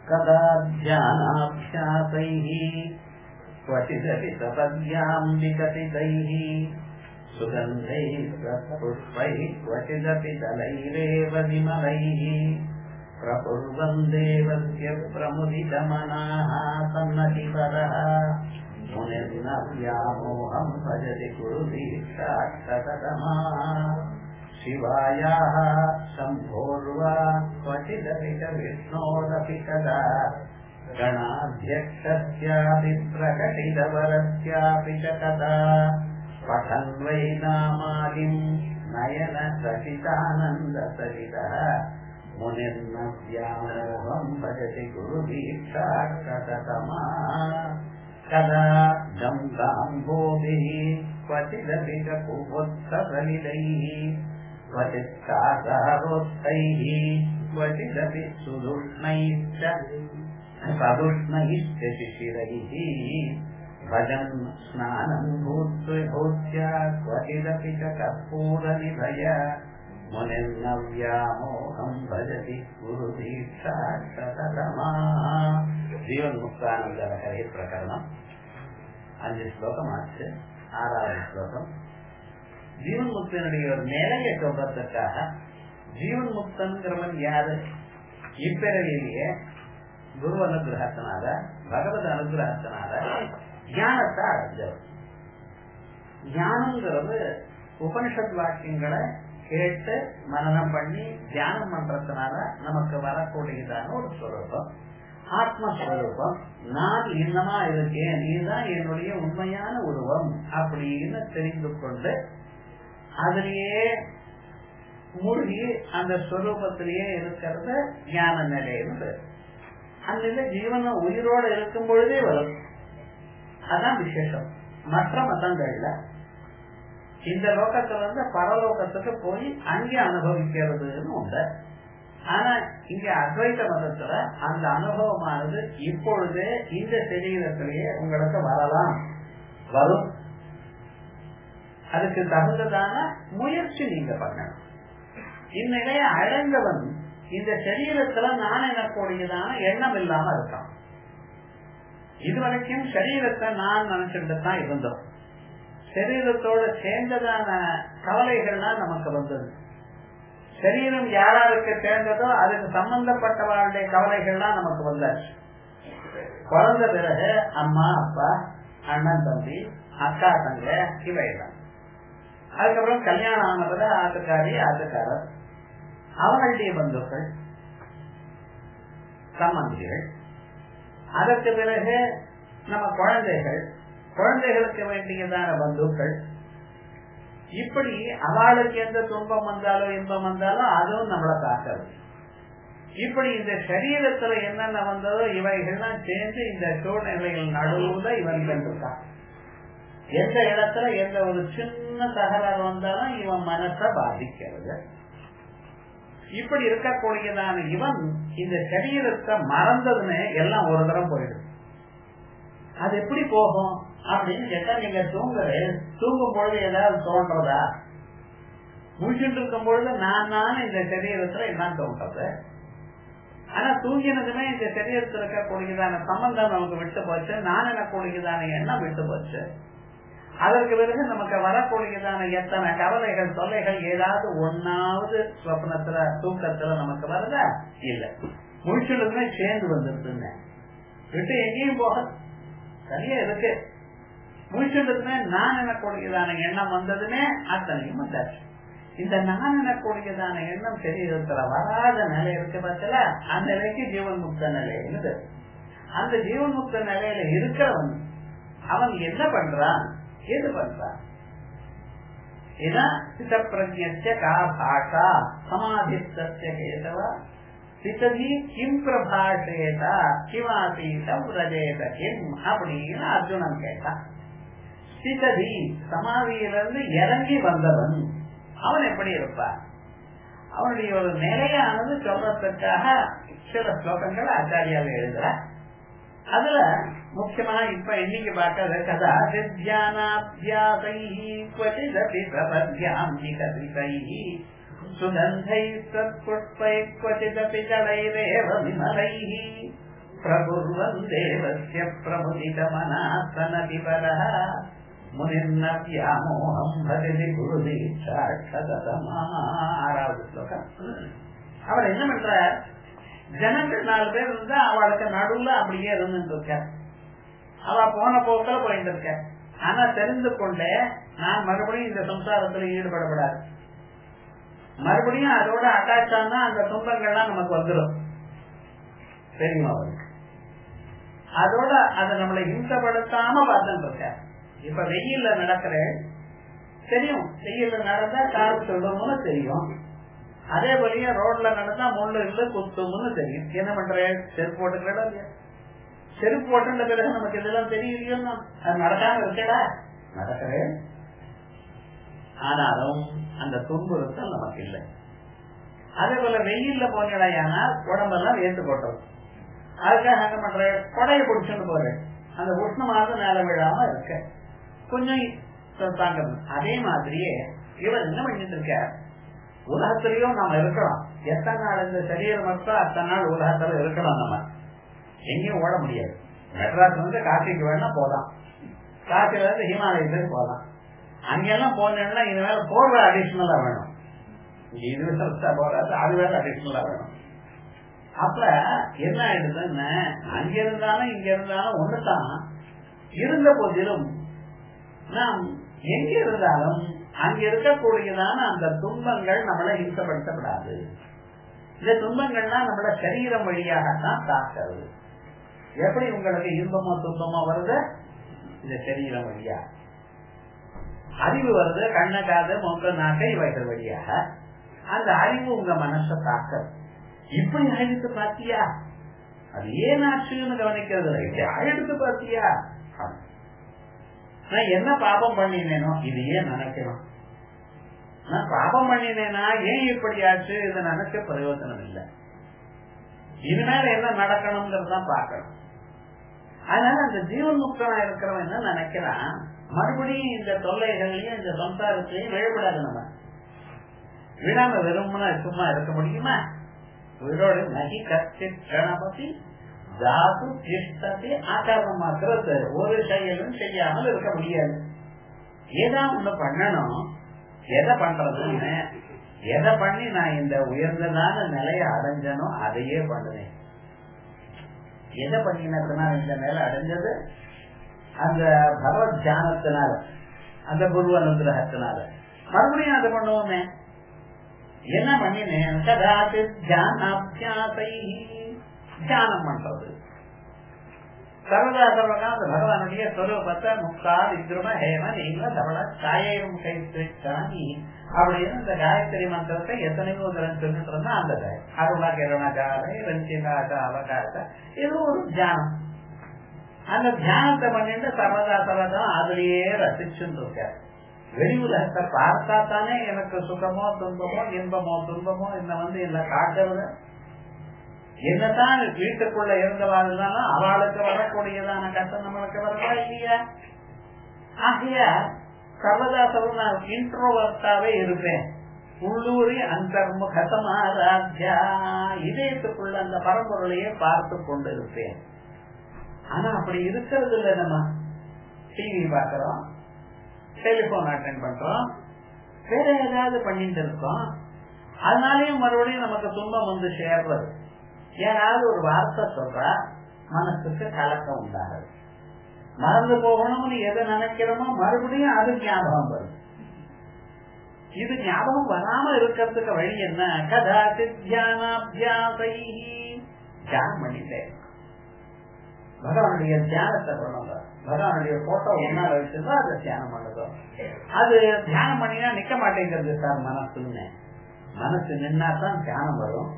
कदा ध्यानाभ्यासैः क्वचिदपि सपद्याम् विकसितैः सुगन्धैः पुष्पैः क्वचिदपि दलैरेव विमलैः प्रकुर्वन् देवस्य प्रमुदितमनाः सन्नतिपरः मुनिर्न व्यामोहम् भजति कुरु दीक्षाक्षतमा शिवायाः शम्भोर्वा क्वचिदपि च विष्णोरपि कदा गणाध्यक्षस्यापि प्रकटितवरस्यापि च कदा पठन् वै नामादिम् नयन सहितानन्दसहितः मुनिर्न व्यामोहम् भजति गुरुदीक्षाक्षतमा कदा गङ्गाम्भोभिः क्वचिदपि च कुबोत्सलिलैः क्वचित् कासारोत्थैः क्वचिदपि सुदुष्णैश्च सदुष्णैश्च शिशिरैः भजन् स्नानम् भूत्या क्वचिदपि च कर्पूरनिभय मुनिर्न व्यामोहम् भजति गुरुदीक्षाक्षतमा ஜீவன்முக்தானந்தரகரை பிரகரணம் அஞ்சு ஸ்லோகம் ஆச்சு ஆறாவது ஸ்லோகம் ஜீவன் முக்தனுடைய ஒரு நிலையை சொல்றதுக்காக ஜீவன் முக்தன்கிறவன் யாரு இப்பிறவிலேயே குரு அனுகிரகத்தினால பகவத் அனுகிரகத்தினால ஞானத்தை அடைஞ்சவர் ஞானம்ங்கிறது உபனிஷத் வாக்கியங்களை கேட்டு மனநம் பண்ணி தியானம் பண்றதுனால நமக்கு வரக்கூடியதான ஒரு ஸ்வரூபம் ஆத்மஸ்வரூபம் நான் என்னமா இருக்கேன் நீதான் என்னுடைய உண்மையான உருவம் அப்படின்னு தெரிந்து கொண்டு அதிலேயே மூழ்கி அந்த ஸ்வரூபத்திலேயே இருக்கிறது ஞான நிலைன்னு அந்த நிலை ஜீவன உயிரோட இருக்கும் பொழுதே வரும் அதான் விசேஷம் மற்ற மதங்கள்ல இந்த லோகத்துல இருந்து பரலோகத்துக்கு போய் அங்கே அனுபவிக்கிறதுன்னு உண்டு ஆனா இங்க அத்வைத மதத்துல அந்த அனுபவமானது இப்பொழுதே இந்த சரீரத்திலேயே உங்களுக்கு வரலாம் வரும் அதுக்கு தகுந்ததான முயற்சி நீங்க பண்ணணும் இந்நிலையை அடைந்தவன் இந்த சரீரத்துல நான் எனக்கூடியதான எண்ணம் இல்லாம இருக்கான் இதுவரைக்கும் சரீரத்தை நான் நினைச்சுட்டு தான் இருந்தோம் சரீரத்தோட சேர்ந்ததான கவலைகள்லாம் நமக்கு வந்தது சரீரம் யாராருக்கு சேர்ந்ததோ அதுக்கு சம்பந்தப்பட்டவர்களுடைய கவலைகள்லாம் நமக்கு வந்தாச்சு குழந்த பிறகு அம்மா அப்பா அண்ணன் தம்பி அக்கா தங்க இவைதான் அதுக்கப்புறம் கல்யாணம் ஆனதுல ஆத்துக்காரி ஆத்துக்காரர் அவங்களுடைய பந்துக்கள் சம்பந்திகள் அதற்கு பிறகு நம்ம குழந்தைகள் குழந்தைகளுக்கு வேண்டியதான பந்துக்கள் இப்படி அவளுக்கு எந்த துன்பம் வந்தாலும் இன்பம் வந்தாலும் அதுவும் நம்மளை தாக்கிறது இப்படி இந்த சரீரத்துல என்னென்ன வந்ததோ இவைகள்லாம் சேர்ந்து இந்த சூழ்நிலைகள் நடுவுல இவன் கண்டிருக்கான் எந்த இடத்துல எந்த ஒரு சின்ன தகராறு வந்தாலும் இவன் மனசை பாதிக்கிறது இப்படி இருக்கக்கூடியதான இவன் இந்த சரீரத்தை மறந்ததுன்னு எல்லாம் ஒரு தரம் போயிடும் அது எப்படி போகும் அப்படின்னு கேட்டா நீங்க தூங்குறது தூங்கும் பொழுது ஏதாவது தோன்றதா முடிச்சுட்டு இருக்கும் பொழுது நான் நான் இந்த சரீரத்துல என்ன தோன்றது ஆனா தூங்கினதுமே இந்த சரீரத்தில் இருக்கக்கூடியதான சம்பந்தம் நமக்கு விட்டு போச்சு நான் எனக்கூடியதான எண்ணம் விட்டு போச்சு அதற்கு பிறகு நமக்கு வரக்கூடியதான எத்தனை கவலைகள் தொல்லைகள் ஏதாவது ஒன்னாவது சொப்னத்துல தூக்கத்துல நமக்கு வருதா இல்ல முடிச்சுடுமே சேர்ந்து வந்துருதுன்னு விட்டு எங்கேயும் போக சரியா இருக்கு முடிச்சுடுமே நான் எனக்கூடியதான எண்ணம் வந்ததுமே அத்தனையும் வந்தாச்சு இந்த நான் எனக்கூடியதான எண்ணம் சரீரத்துல வராத நிலை இருக்கு பட்சல அந்த நிலைக்கு ஜீவன் முக்த நிலை அந்த ஜீவன் முக்த நிலையில இருக்கிறவன் அவன் என்ன பண்றான் எது பண்றான் சித்தப்பிரஜ்ய கா பாஷா சமாதிஸ்தஸ்ய கேசவா சித்ததி கிம் பிரபாஷேதா கிமாசீதம் ரஜேத கிம் அப்படின்னு அர்ஜுனன் கேட்டான் சித்ததி சமாதியிலிருந்து இறங்கி வந்தவன் அவன் எப்படி இருப்பான் அவனுடைய ஒரு நிலையானது சொல்றதுக்காக சில ஸ்லோகங்கள் ஆச்சாரியால் எழுதுறார் அதுல முக்கியமா இப்ப இன்னைக்கு பார்க்கறது கதா தியானாபியாசை क्वचिदपि प्रपद्याम्नि कथितैः सुगन्धैः तत्पुष्पैः क्वचिदपि जलैरेव विमलैः பிரபுர்வன் தேவசிய பிரமுதிதமனாசனதி பரஹ முனிர்ன வியாமோகம் பகதி குருதீட்சாட்சதமா ஆறாவது ஸ்லோகம் அவர் என்ன பண்றார் ஜனங்கள் நாலு பேர் இருந்தா அவளுக்கு நடுவுல அப்படியே இருந்துட்டு இருக்க அவ போன போக்கில் போயிட்டு இருக்க ஆனா தெரிந்து கொண்டே நான் மறுபடியும் இந்த சம்சாரத்துல ஈடுபடப்படாது மறுபடியும் அதோட அட்டாச் ஆனா அந்த துன்பங்கள்லாம் நமக்கு வந்துடும் தெரியுமா அவருக்கு அதோட அதை நம்மளை ஹிம்சப்படுத்தாம பார்த்துட்டு இருக்க இப்ப வெயில்ல நடக்கிற தெரியும் வெயில்ல நடந்தா கால் சொல்லும்னு தெரியும் அதே போலயே ரோட்ல நடந்தா முள்ளு இல்ல குத்தும்னு தெரியும் என்ன பண்ற செருப்பு போட்டுக்கிறா இல்லையா செருப்பு போட்டுன்ற பிறகு நமக்கு இதெல்லாம் தெரியலையோ அது நடக்காம இருக்கடா நடக்கிறேன் ஆனாலும் அந்த துன்புறுத்தல் நமக்கு இல்லை அதே போல வெயில்ல போனீங்கன்னா உடம்பெல்லாம் ஏத்து போட்டோம் அதுக்காக என்ன பண்ற கொடையை பிடிச்சுட்டு போறேன் அந்த உஷ்ணமாக மேல விழாம இருக்க கொஞ்சம் தாங்கிறது அதே மாதிரியே இவர் என்ன பண்ணிட்டு இருக்க உலகத்திலயும் நாம இருக்கலாம் எத்தனை நாள் இந்த சரீரம் மட்டும் அத்தனை நாள் உலகத்துல இருக்கலாம் நம்ம எங்கேயும் ஓட முடியாது மெட்ராஸ் வந்து காசிக்கு வேணா போலாம் காசில இருந்து ஹிமாலயத்துக்கு போலாம் அங்கெல்லாம் போனேன்னா இனிமேல் போர்வை அடிஷனலா வேணும் இது போறாது அது வேற அடிஷனலா வேணும் அப்ப என்ன ஆயிடுதுன்னு அங்க இருந்தாலும் இங்க இருந்தாலும் ஒண்ணுதான் இருந்த போதிலும் நாம் எங்க இருந்தாலும் அங்க இருக்கக்கூடியதான அந்த துன்பங்கள் நம்மளை ஹிம்சப்படுத்தப்படாது இந்த துன்பங்கள்லாம் நம்மள சரீரம் வழியாகத்தான் தாக்குறது எப்படி உங்களுக்கு இன்பமோ துன்பமோ வருது இந்த சரீரம் வழியா அறிவு வருது கண்ண காது மூக்க நாக்கை இவைகள் வழியாக அந்த அறிவு உங்க மனசை தாக்குறது இப்படி அழுத்து பாத்தியா அது ஏன் ஆச்சுன்னு கவனிக்கிறது இல்லை அழுத்து பாத்தியா நான் என்ன பாபம் பண்ணினேனோ இது ஏன் நினைக்கணும் நான் பாபம் பண்ணினேனா ஏன் இப்படி ஆச்சு இதை நினைச்ச பிரயோஜனம் இல்லை இனிமேல என்ன நடக்கணுங்கிறதான் பார்க்கணும் அதனால அந்த ஜீவன் முக்தனா இருக்கிறவன் என்ன நினைக்கிறான் மறுபடியும் இந்த தொல்லைகள்லயும் இந்த சம்சாரத்திலையும் விழப்படாது நம்ம விழாம வெறும்னா சும்மா இருக்க முடியுமா உயிரோடு நகி கச்சித் கணபதி தாது திஷ்டத்தை ஆகாரம் மாத்திரத்து ஒரு செயலும் செய்யாமல் இருக்க முடியாது ஏதாவது ஒண்ணு பண்ணணும் எதை பண்றதுன்னு எதை பண்ணி நான் இந்த உயர்ந்ததான நிலையை அடைஞ்சனோ அதையே பண்ணுவேன் எதை பண்ணினதுனால இந்த நிலை அடைஞ்சது அந்த பகவத் தியானத்தினால அந்த குரு அனுகிரகத்தினால மறுபடியும் அதை பண்ணுவோமே என்ன பண்ணினேன் கதாச்சு தியானாபியாசை தியானம் பண்றது சர்வதா சர்வகா அந்த பகவானுடைய சொரூபத்தை முக்தா வித்ரும ஹேம நீங்கள தவள காயம் கைத்தானி அப்படின்னு இந்த காயத்ரி மந்திரத்தை எத்தனையோ தரம் சொல்லிட்டு இருந்தா அந்த காயம் அருணா கிரணகாலை ரஞ்சிகாக அவகாச இது ஒரு தியானம் அந்த தியானத்தை பண்ணிட்டு சர்வதா சர்வதா அதுலயே ரசிச்சுட்டு இருக்காரு வெளி உலகத்தை பார்த்தா தானே எனக்கு சுகமோ துன்பமோ இன்பமோ துன்பமோ இந்த வந்து என்ன காட்டுறது என்னதான் வீட்டுக்குள்ள இருந்தவாழ்னாலும் அவளுக்கு வரக்கூடியதான கஷ்டம் நம்மளுக்கு வரவா இல்லையா ஆகைய சர்வதா சர்வ நான் இன்ட்ரோவர்ட்டாவே இருப்பேன் உள்ளூரி அந்தர்முகதமாராத்யா இதயத்துக்குள்ள அந்த பரம்பொருளையே பார்த்து கொண்டு இருப்பேன் ஆனா அப்படி இருக்கிறது இல்லை நம்ம டிவி பாக்குறோம் டெலிபோன் அட்டன் பண்றோம் வேற ஏதாவது பண்ணிட்டு இருக்கோம் அதனாலயும் மறுபடியும் நமக்கு துன்பம் வந்து சேர்றது யாராவது ஒரு வார்த்தை சொல்றா மனசுக்கு கலக்கம் உண்டாகுது மறந்து போகணும்னு எதை நினைக்கிறோமோ மறுபடியும் அது ஞாபகம் வரும் இது ஞாபகம் வராம இருக்கிறதுக்கு வழி என்ன கதாசி தியானாபியாசை தியானம் பண்ணிட்டேன் பகவானுடைய தியானத்தை பண்ணுங்க பகவானுடைய போட்டோ என்ன வச்சுதோ அதை தியானம் பண்ணுதோ அது தியானம் பண்ணினா நிக்க மாட்டேங்கிறது சார் மனசுன்னு மனசு நின்னா தான் தியானம் வரும்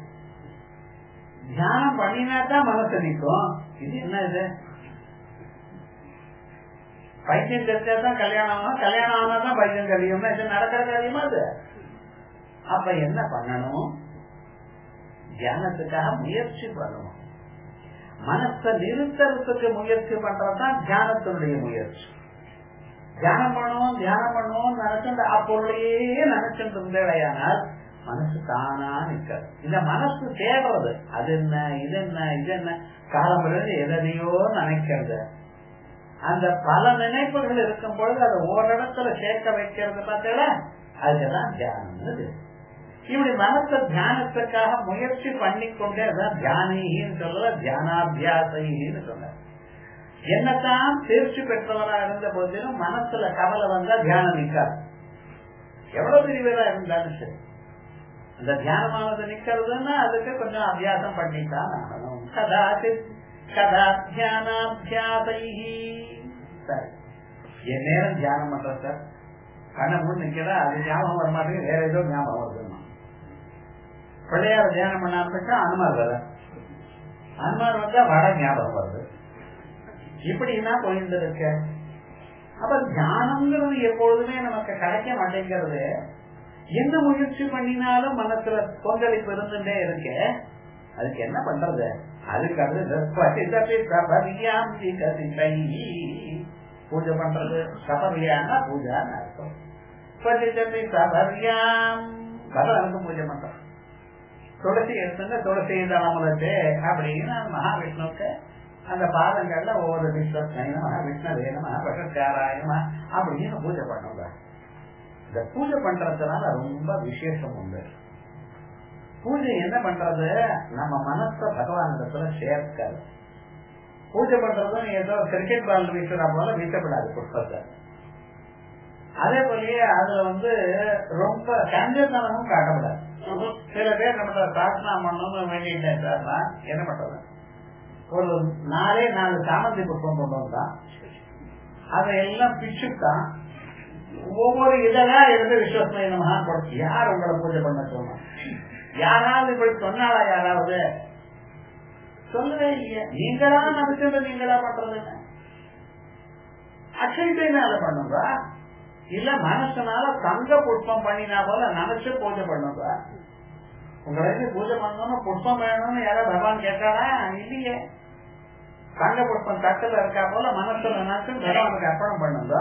தியானம் பண்ணினா தான் மனசு நிற்கும் இது என்ன இது பைத்தியம் தெரிஞ்சா தான் கல்யாணம் ஆகும் கல்யாணம் ஆனா தான் பைத்தியம் கழியும்னா இது நடக்கிற காரியமா அது அப்ப என்ன பண்ணணும் தியானத்துக்காக முயற்சி பண்ணணும் மனசை நிறுத்தறதுக்கு முயற்சி பண்றதுதான் தியானத்தினுடைய முயற்சி தியானம் பண்ணுவோம் தியானம் பண்ணுவோம் நினைச்சுட்டு அப்பொருளையே நினைச்சுட்டு இருந்தேடையானால் மனசு தானா நிற்காது இந்த மனசு தேடுறது அது என்ன இது என்ன இது என்ன காலம்புறது எதையோ நினைக்கிறது அந்த பல நினைப்புகள் இருக்கும் பொழுது அதை ஓரிடத்துல சேர்க்க வைக்கிறது பார்த்தீங்களா அதுக்கெல்லாம் தியானம் இப்படி மனச தியானத்துக்காக முயற்சி பண்ணிக்கொண்டே அதான் தியானின்னு சொல்ல தியானாபியாசின்னு சொல்ல என்னத்தான் தேர்ச்சி பெற்றவரா இருந்த போதிலும் மனசுல கவலை வந்தா தியானம் நிற்காது எவ்வளவு பெரியவரா இருந்தாலும் சரி அந்த தியானமானது நிக்கிறதுன்னா அதுக்கு கொஞ்சம் அபியாசம் பண்ணித்தான் ஆகணும் கதாச்சித் கதா தியானாபியாசை சரி என் நேரம் தியானம் பண்ற சார் கண்ணை மூணு நிக்கிறா அது ஞாபகம் வர மாட்டேங்குது வேற ஏதோ ஞாபகம் வருதுமா பிள்ளையார தியானம் பண்ண ஆரம்பிச்சா அனுமார் வர அனுமார் வந்தா வட ஞாபகம் வருது இப்படின்னா போயிட்டு இருக்க அப்ப தியானம்ங்கிறது எப்பொழுதுமே நமக்கு கிடைக்க மாட்டேங்கிறது என்ன முயற்சி பண்ணினாலும் மனசுல கொந்தளிப்பு இருந்துட்டே இருக்கு அதுக்கு என்ன பண்றது அதுக்கு அது பூஜை பண்றது சபரியானா பூஜான்னு அர்த்தம் சபரியாம் பகவானுக்கு பூஜை பண்றோம் துளசி எடுத்துங்க துளசி தளமுலத்து அப்படின்னு மகாவிஷ்ணுக்கு அந்த பாதங்கள்ல ஒவ்வொரு விஸ்வஸ்னைனமா விஷ்ணவேனமா பகற்காராயமா அப்படின்னு பூஜை பண்ணுங்க இந்த பூஜை பண்றதுனால ரொம்ப விசேஷம் உண்டு பூஜை என்ன பண்றது நம்ம மனச பகவான் இடத்துல சேர்க்காது பூஜை பண்றதும் ஏதோ கிரிக்கெட் பால் வீசுறா போல வீசப்படாது புஷ்பத்தை அதே போலயே அதுல வந்து ரொம்ப கஞ்சத்தனமும் காட்டப்படாது சில பேர் நம்ம பிரார்த்தனா பண்ணணும்னு வேண்டிட்டேன் சார்னா என்ன பண்றது ஒரு நாலே நாலு சாமந்தி புஷ்பம் கொண்டு வந்தான் அதையெல்லாம் பிச்சுட்டான் ஒவ்வொரு இதழா இருந்து விஸ்வசமயமா கொடுத்து யார் உங்களை பூஜை பண்ண சொன்னா யாராவது இப்படி சொன்னாலா யாராவது சொல்லவே இல்லையா நீங்களா நினைச்சது நீங்களா பண்றது அக்ஷயத்தினால பண்ணுங்க இல்ல மனசுனால தங்க புஷ்பம் பண்ணினா போல நினைச்சு பூஜை பண்ணுங்க உங்களுக்கு பூஜை பண்ணணும் புஷ்பம் வேணும்னு யாராவது பகவான் கேட்டாரா இல்லையே தங்க புஷ்பம் தட்டுல இருக்கா போல மனசுல நினைச்சு பகவானுக்கு அர்ப்பணம் பண்ணுங்க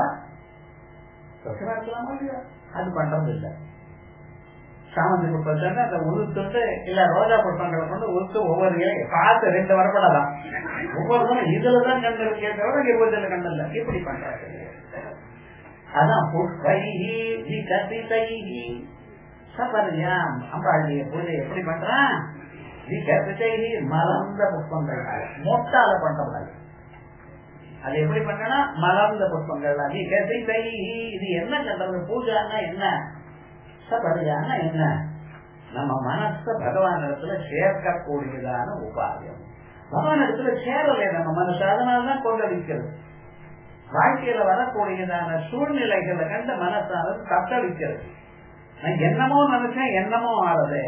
அது பண்றது இல்லை சாமந்தி புஷ்பத்தை அந்த உளுத்துட்டு இல்ல ரோஜா புஷ்பங்களை கொண்டு உளுத்து ஒவ்வொரு இலையை பார்த்து ரெண்டு வரப்படலாம் ஒவ்வொருத்தரும் இதுலதான் கண்டு இருக்கே தவிர இருபதுல கண்டு இல்ல இப்படி பண்றாங்க அதான் புஷ்பைஹி விகசிதைஹி சபரியாம் அம்பாளுடைய பூஜை எப்படி பண்றான் விகசிதைஹி மலர்ந்த புஷ்பங்கள் மொட்டால பண்றவங்க அது எப்படி பண்ணனா மலர்ந்த புஷ்பங்கள் விகசிதைஹி இது என்ன கண்டது பூஜான்னா என்ன சபரியானா என்ன நம்ம மனச பகவான் இடத்துல சேர்க்கக்கூடியதான உபாயம் பகவான் இடத்துல சேரலை நம்ம மனசு அதனாலதான் கொண்டடிக்கிறது வாழ்க்கையில வரக்கூடியதான சூழ்நிலைகளை கண்டு மனசானது தத்தளிக்கிறது நான் என்னமோ நினைச்சேன் என்னமோ ஆறுது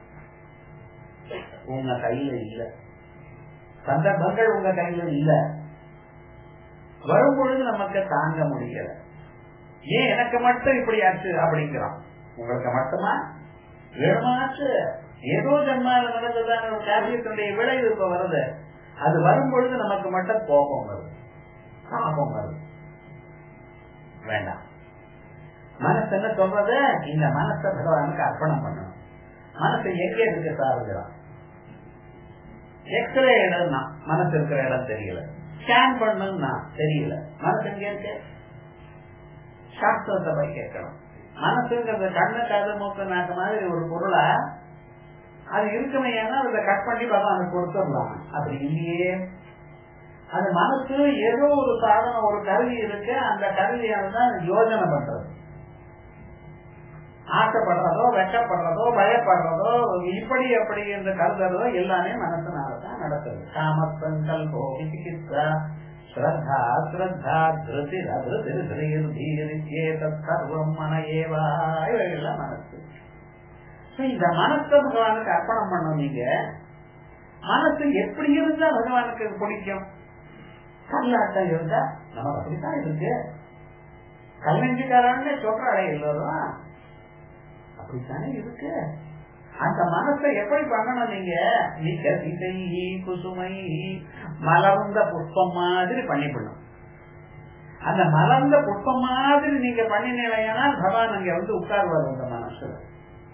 உங்க கையில இல்ல சந்தர்ப்பங்கள் உங்க கையில இல்ல வரும் பொழுது நமக்கு தாங்க முடியல ஏன் எனக்கு மட்டும் இப்படி ஆச்சு அப்படிங்கிறான் உங்களுக்கு மட்டுமா வேணுமாச்சு ஏதோ ஜன்மால நடந்ததான ஒரு காரியத்தினுடைய விளைவு இப்ப வருது அது வரும் பொழுது நமக்கு மட்டும் கோபம் வருது பாபம் வருது வேண்டாம் மனசு என்ன சொல்றது இந்த மனசை பகவானுக்கு அர்ப்பணம் பண்ணணும் மனசு எங்க இருக்கு சாருகிறான் எக்ஸ்ரே இடம்னா மனசு இருக்கிற இடம் தெரியல ஸ்கேன் பண்ணணும்னா தெரியல மனசு எங்க இருக்கு சாஸ்திரத்தை போய் கேட்கணும் மனசுங்கிறது கண்ணு காது மூக்கு நாக்கு மாதிரி ஒரு பொருளா அது இருக்குமே ஏன்னா அதை கட் பண்ணி பகவானுக்கு கொடுத்துடலாம் அப்படி இல்லையே அது மனசு ஏதோ ஒரு சாதனம் ஒரு கருவி இருக்கு அந்த கருவியானதான் யோஜனை பண்றது ஆசைப்படுறதோ வெட்டப்படுறதோ பயப்படுறதோ இப்படி அப்படி என்று கருதுறதோ எல்லாமே மனசுனாலதான் நடக்குது காமத்தங்கள் சிகிச்சா ஸ்ரத்தா ஸ்ரத்தா திருதி சர்வம் மன ஏவா இவைகள்லாம் மனசு இந்த மனசை பகவானுக்கு அர்ப்பணம் பண்ண நீங்க மனசு எப்படி இருந்தா பகவானுக்கு பிடிக்கும் கல்லாட்டம் இருந்தா நம்ம அப்படித்தான் இருக்கு கல்லஞ்சிக்காரன்னு சொல்றாளே எல்லாரும் அப்படித்தானே இருக்கு அந்த மனசை எப்படி பண்ணணும் நீங்க விகசிதை குசுமை மலர்ந்த புஷ்பம் மாதிரி பண்ணிவிடணும் அந்த மலர்ந்த புஷ்பம் மாதிரி நீங்க பண்ணினீங்கன்னா பகவான் அங்க வந்து உட்கார்வார் உங்க மனசுல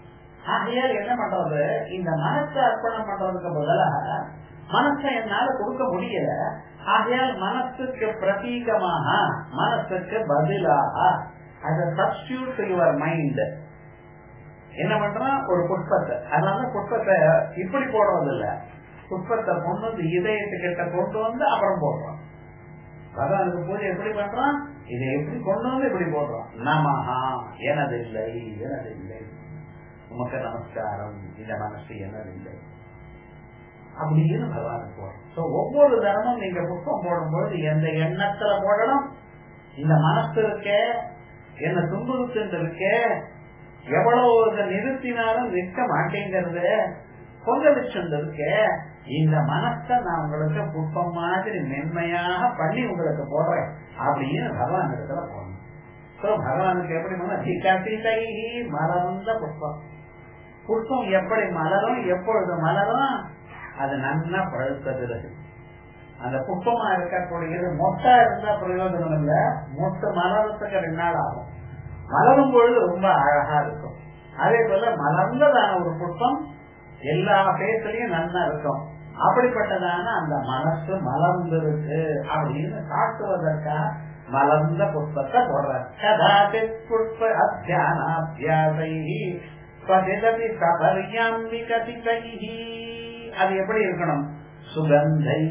ஆகையால் என்ன பண்றது இந்த மனசை அர்ப்பணம் பண்றதுக்கு பதிலாக மனசை என்னால கொடுக்க முடியல ஆகையால் மனசுக்கு பிரதீகமாக மனசுக்கு பதிலாக as a substitute to your mind என்ன பண்றான் ஒரு புஷ்பத்தை அதனால புஷ்பத்தை இப்படி போடுறது இல்ல புஷ்பத்தை கொண்டு வந்து இதயத்துக்கிட்ட கொண்டு வந்து அப்புறம் போடுறான் பகவானுக்கு பூஜை எப்படி பண்றான் இதை எப்படி கொண்டு வந்து இப்படி போடுறான் நமஹா எனது இல்லை எனது இல்லை உமக்கு நமஸ்காரம் இந்த மனசு எனது இல்லை அப்படின்னு பகவானுக்கு போடுறோம் சோ ஒவ்வொரு தரமும் நீங்க புஷ்பம் போடும்போது எந்த எண்ணத்துல போடணும் இந்த மனசு இருக்க என்ன துன்புறுத்து இருக்க எவ்வளவு இதை நிறுத்தினாலும் நிற்க மாட்டேங்கிறது கொந்தளிச்சுட்டு இருக்க இந்த மனசை நான் உங்களுக்கு புஷ்பம் மாதிரி மென்மையாக பண்ணி உங்களுக்கு போடுறேன் அப்படின்னு பகவான் இடத்துல போடணும் சோ பகவானுக்கு எப்படி மனசிகை மலர்ந்த புஷ்பம் புஷ்பம் எப்படி மலரும் எப்பொழுது மலரும் அது நன்னா பழுத்த பிறகு அந்த புஷ்பமா இருக்கக்கூடியது மொட்டா இருந்தா பிரயோஜனம் இல்ல மொட்டு மலரத்துக்கு ரெண்டு நாள் ஆகும் மலரும் பொழுது ரொம்ப அழகா இருக்கும் அதே போல மலர்ந்ததான ஒரு புஷ்பம் எல்லா பேசலையும் நல்லா இருக்கும் அப்படிப்பட்டதான அந்த மனசு மலர்ந்திருக்கு அப்படின்னு காட்டுவதற்காக மலர்ந்த புஷ்பத்தை போடுறார் கதாச்சித் புஷ்ப அத்தியானாபியாசை பதிலபி சபரியாம் விகசிதை அது எப்படி இருக்கணும் சுகந்தை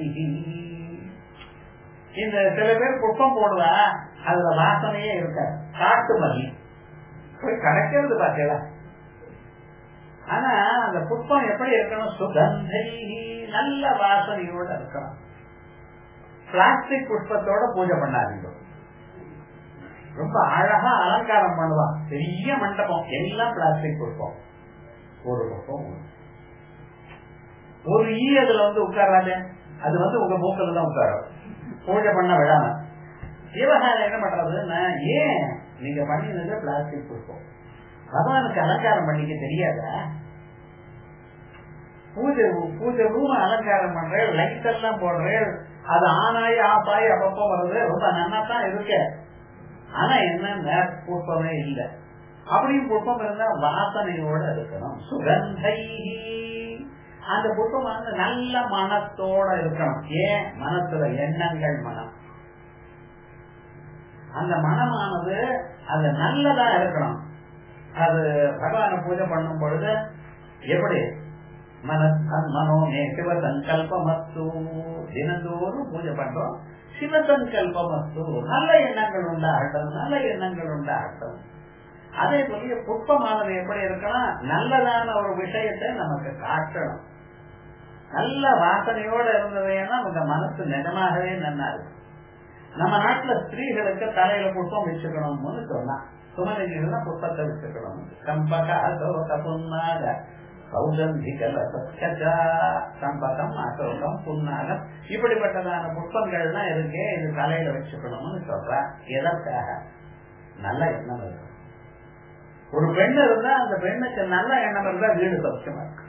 இந்த சில பேர் புஷ்பம் போடுவா அதுல வாசனையே இருக்க காட்டு மல்லி போய் கிடைக்கிறது பாத்தீங்களா ஆனா அந்த புஷ்பம் எப்படி இருக்கணும் சுகந்தை நல்ல வாசனையோட இருக்கணும் பிளாஸ்டிக் புஷ்பத்தோட பூஜை பண்ணாதீங்க ரொம்ப அழகா அலங்காரம் பண்ணுவான் பெரிய மண்டபம் எல்லாம் பிளாஸ்டிக் புஷ்பம் ஒரு புஷ்பம் ஒரு ஈ அதுல வந்து உட்காராது அது வந்து உங்க மூக்கில் தான் உட்காரும் பூஜை பண்ண விடாம விவகாரம் என்ன பண்றதுன்னா ஏன் நீங்க பண்ணினது பிளாஸ்டிக் புஷ்பம் பகவானுக்கு அலங்காரம் பண்ணிக்க தெரியாத பூஜை பூஜை ரூம் அலங்காரம் பண்றேன் லைட் எல்லாம் போடுறேன் அது ஆனாயி ஆஃப் ஆகி அப்பப்போ வருது ரொம்ப நன்னா தான் இருக்கு ஆனா என்ன புஷ்பமே இல்லை அப்படியும் புஷ்பம் இருந்தா வாசனையோட இருக்கணும் சுகந்தை அந்த புஷ்பம் வந்து நல்ல மனத்தோட இருக்கணும் ஏன் மனசுல எண்ணங்கள் மனம் அந்த மனமானது அது நல்லதா இருக்கணும் அது பகவான பூஜை பண்ணும் பொழுது எப்படி மன மனோமே சிவ சங்கல்பமஸ்து தினந்தோறும் பூஜை பண்றோம் சிவ சங்கல்பமஸ்து நல்ல எண்ணங்கள் உண்டாகட்டும் நல்ல எண்ணங்கள் உண்டாகட்டும் அதே போல புஷ்பமானது எப்படி இருக்கணும் நல்லதான ஒரு விஷயத்தை நமக்கு காட்டணும் நல்ல வாசனையோட இருந்ததுன்னா உங்க மனசு நிஜமாகவே நல்லா இருக்கும் நம்ம நாட்டுல ஸ்திரீகளுக்கு தலையில புஷ்பம் வச்சுக்கணும்னு சொன்னா சுமலிங்கா புஷ்பத்தை வச்சுக்கணும் கம்பக அசோக புன்னாக சௌகந்திகல சத்யஜா சம்பகம் அசோகம் புன்னாகம் இப்படிப்பட்டதான புஷ்பங்கள்லாம் இருக்கே இது தலையில வச்சுக்கணும்னு சொல்ற எதற்காக நல்ல எண்ணம் இருக்கும் ஒரு பெண் இருந்தா அந்த பெண்ணுக்கு நல்ல எண்ணம் இருந்தா வீடு சௌக்கியமா இருக்கு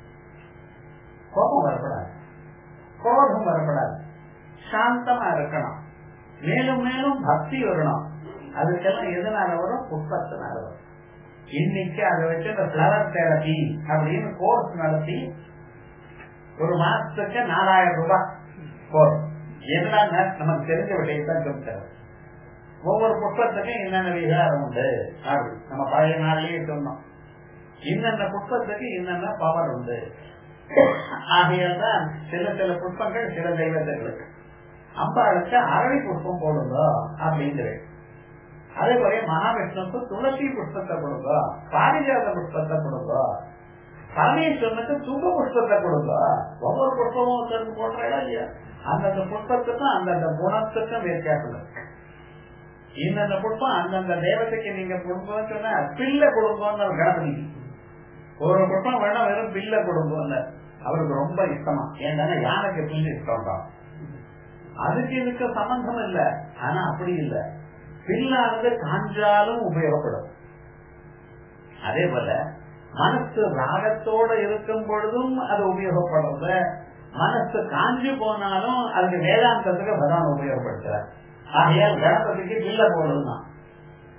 கோபம் வரப்படாது கோபம் வரப்படாது சாந்தமா இருக்கணும் மேலும் மேலும் பக்தி வரணும் அதுக்கெல்லாம் எதனால வரும் புஷ்பத்தினால வரும் இன்னைக்கு அதை வச்சு இந்த பிளவர் தெரப்பி அப்படின்னு கோர்ஸ் நடத்தி ஒரு மாசத்துக்கு நாலாயிரம் ரூபாய் கோர்ஸ் என்னன்னா நமக்கு தெரிஞ்ச விஷயத்தான் சொல்லிட்டாரு ஒவ்வொரு புஷ்பத்துக்கும் என்னென்ன விகாரம் உண்டு அப்படி நம்ம பழைய நாள்லயே சொன்னோம் இன்னென்ன புஷ்பத்துக்கு என்னென்ன பவர் உண்டு ஆகையால் தான் சில சில புஷ்பங்கள் சில தெய்வங்களுக்கு அம்பாளுக்கு அரளி புஷ்பம் போடுங்க அப்படிங்கிறது அதே போல மகாவிஷ்ணுக்கு துளசி புஷ்பத்தை கொடுங்க பாரிஜாத புஷ்பத்தை கொடுங்க பரமேஸ்வரனுக்கு தும்ப புஷ்பத்தை கொடுங்க ஒவ்வொரு புஷ்பமும் ஒருத்தருக்கு போடுறா இல்லையா அந்தந்த புஷ்பத்துக்கும் அந்தந்த குணத்துக்கும் வித்தியாசம் இருக்கு இந்தந்த புஷ்பம் அந்தந்த தேவதைக்கு நீங்க கொடுங்கன்னு சொன்னா பில்ல கொடுங்கன்னு கணபதி ஒரு புஷ்பம் வேணா வெறும் பில்ல கொடுங்கன்னு அவருக்கு ரொம்ப இஷ்டமா ஏன்னா யானைக்கு பில்லு இஷ்டம் தான் அதுக்கு இதுக்கு சம்பந்தம் இல்ல ஆனா அப்படி இல்ல பில்லானது காஞ்சாலும் உபயோகப்படும் அதே போல மனசு ராகத்தோட இருக்கும் பொழுதும் அது உபயோகப்படுறது மனசு காஞ்சு போனாலும் அதுக்கு வேதாந்தத்துக்கு பகவான் உபயோகப்படுத்துறார் ஆகையால் கணபதிக்கு பில்ல போடுதான்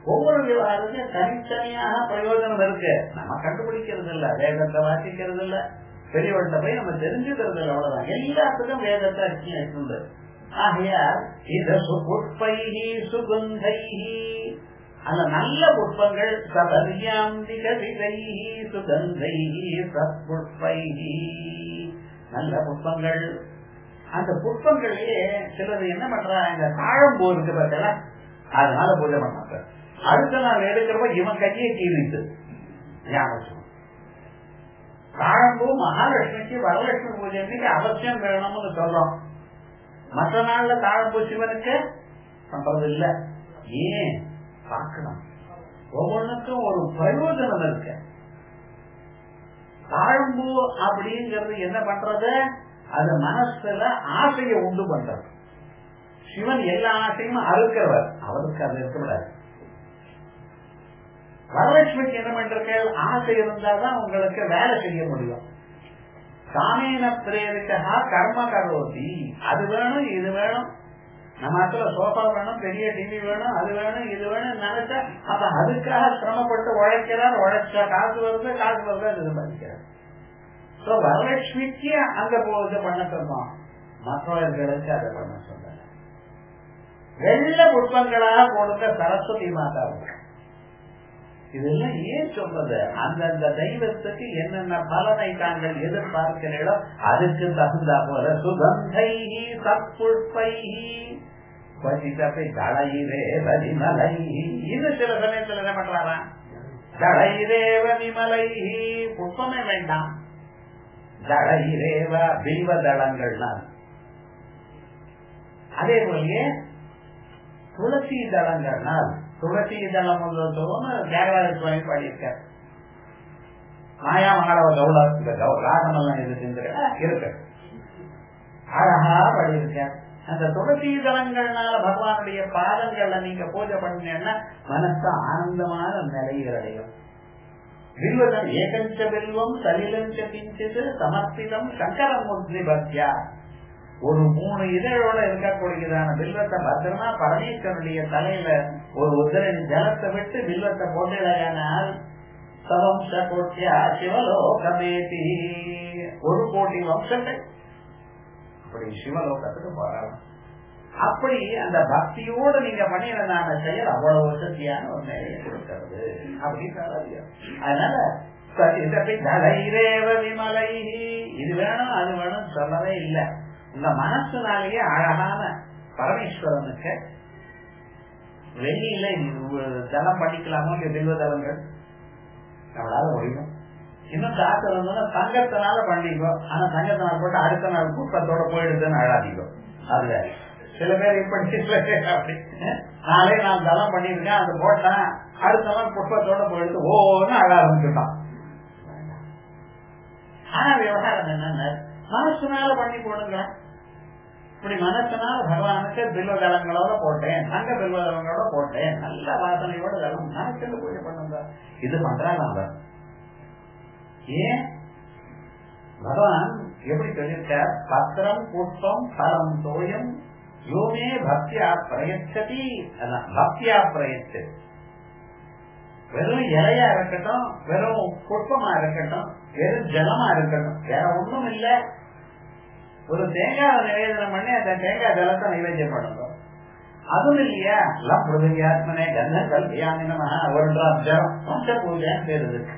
ஒவ்வொரு விவகாரத்தையும் தனித்தனியாக பிரயோஜனம் இருக்கு நம்ம கண்டுபிடிக்கிறது இல்ல வேதத்தை வாசிக்கிறது இல்ல பெரியவர்கிட்ட போய் நம்ம தெரிஞ்சுக்கிறது இல்லை அவ்வளவுதான் எல்லாத்துக்கும் வேதத்தை அர்த்தம் இருக்குது ஆகையால் இந்த புஷ்பைகி சுகந்தைகி அந்த நல்ல புஷ்பங்கள் சபரியாந்திக விதைகி சுகந்தைகி சத்புஷ்பைகி நல்ல புஷ்பங்கள் அந்த புஷ்பங்களையே சிலர் என்ன பண்றாங்க தாழம்பூ இருக்கு பார்த்தல அதனால பூஜை பண்ணாங்க அடுத்த நாள் எடுக்கிறப்ப இவன் கையை கீழிட்டு ஞாபகம் தாழம்பூ மகாலட்சுமிக்கு வரலட்சுமி பூஜைக்கு அவசியம் வேணும்னு சொல்றோம் மற்ற நாள்ல தாழம்பூ சிவனுக்கு பண்றது இல்ல ஏன் பார்க்கணும் ஒவ்வொன்றுக்கும் ஒரு பிரயோஜனம் இருக்கு தாழம்பூ அப்படிங்கிறது என்ன பண்றது அது மனசுல ஆசையை உண்டு பண்றது சிவன் எல்லா ஆசையும் அறுக்கிறவர் அவருக்கு அது இருக்கக்கூடாது வரலட்சுமிக்கு என்ன பண்றீர்கள் ஆசை இருந்தாதான் உங்களுக்கு வேலை செய்ய முடியும் காமேன பிரேரிக்கா கர்ம கரோதி அது வேணும் இது வேணும் நம்ம இடத்துல சோஃபா வேணும் பெரிய டிவி வேணும் அது வேணும் இது வேணும் நினைச்சா அப்ப அதுக்காக சிரமப்பட்டு உழைக்கிறார் உழைச்சா காசு வருது காசு வருது அது சம்பாதிக்கிறார் வரலட்சுமிக்கு அங்க போவது பண்ண சொன்னோம் மற்றவர்களுக்கு அதை பண்ண சொன்ன வெள்ள புஷ்பங்களாக கொடுக்க சரஸ்வதி மாதாவுக்கு இதெல்லாம் ஏன் சொல்றது அந்தந்த தெய்வத்துக்கு என்னென்ன பலனை தாங்கள் எதிர்பார்க்கிறீர்களோ அதுக்கு தகுந்தா போல சுகந்தைகி சத்புஷ்பைகி பதிதப்பை தளையிரே வலிமலை இது சில சமயத்தில் என்ன பண்றாரா தளையிரேவ விமலைஹி புஷ்பமே வேண்டாம் தளையிரேவ பில்வ தளங்கள்னால் அதே போலயே துளசி தளங்கள்னால் துளசி தளம் தியாகராஜ சுவாமி பாடியிருக்கார் மாயா மகாராவ கௌலா இந்த ராகம் எல்லாம் இருக்கு இருக்கு அழகா பாடியிருக்கார் அந்த துளசி தளங்கள்னால பகவானுடைய பாதங்கள்ல நீங்க பூஜை பண்ணீங்கன்னா மனசு ஆனந்தமான நிலைகள் அடையும் வில்வதம் ஏகஞ்ச வில்வம் சலிலஞ்ச கிஞ்சிது சமர்ப்பிதம் சங்கரமூர்த்தி பக்தியா ஒரு மூணு இதழோட இருக்கக்கூடியதான வில்வத்தை பத்திரமா பரமேஸ்வரனுடைய தலையில ஒரு உதிரன் ஜலத்தை விட்டு வில்வத்தை போட்டினால் சவம்ச கோட்டியா சிவலோகமேதி ஒரு கோடி வம்சங்கள் அப்படி சிவலோகத்துக்கு போறாங்க அப்படி அந்த பக்தியோடு நீங்க பண்ணினதான செயல் அவ்வளவு வசதியான ஒரு நிலையை கொடுக்கிறது அப்படின்னு அதனால விமலை இது வேணும் அது வேணும் சொல்லவே இல்லை உங்க மனசுனாலேயே அழகான பரமேஸ்வரனுக்கு வெளியில ஜலம் பண்ணிக்கலாமோ இல்ல பில்வதலங்கள் நம்மளால முடியும் இன்னும் காசு இருந்ததுன்னா தங்கத்தினால பண்ணிக்கோ ஆனா தங்கத்தினால போட்டு அடுத்த நாள் கூட்டத்தோட போயிடுதுன்னு அழாதிக்கோ அதுல சில பேர் இப்படி அப்படி நாளே நான் தலம் பண்ணிருக்கேன் அது போட்டேன் அடுத்த நாள் புஷ்பத்தோட போயிடுது ஓன்னு அழ ஆரம்பிச்சுட்டான் ஆனா விவகாரம் என்னன்னு மனசுனால பண்ணி போடுங்க இப்படி மனசுனால பகவானுக்கு பில்வ தளங்களோட போட்டேன் தங்க பில்வ தளங்களோட போட்டேன் நல்ல வாசனையோட தளம் மனசுக்கு பூஜை பண்ணுங்க இது பண்றாங்க அவர் ஏன் பகவான் எப்படி சொல்லியிருக்கார் பத்திரம் புஷ்பம் பலம் தோயம் யோமே பக்தியா பிரயச்சதி பக்தியா பிரயச்சு வெறும் இலையா இருக்கட்டும் வெறும் புஷ்பமா இருக்கட்டும் வெறும் ஜலமா இருக்கட்டும் வேற ஒண்ணும் இல்ல ஒரு தேங்காய் நிவேதனம் பண்ணி அந்த தேங்காய் ஜலத்தை நைவேத்தியம் பண்ணுங்க அதுவும் இல்லையா எல்லாம் பிருதியாத்மனே கந்த கல்யாணி நம ஒரு டிராப் ஜலம் பஞ்ச பூஜைன்னு பேர் இருக்கு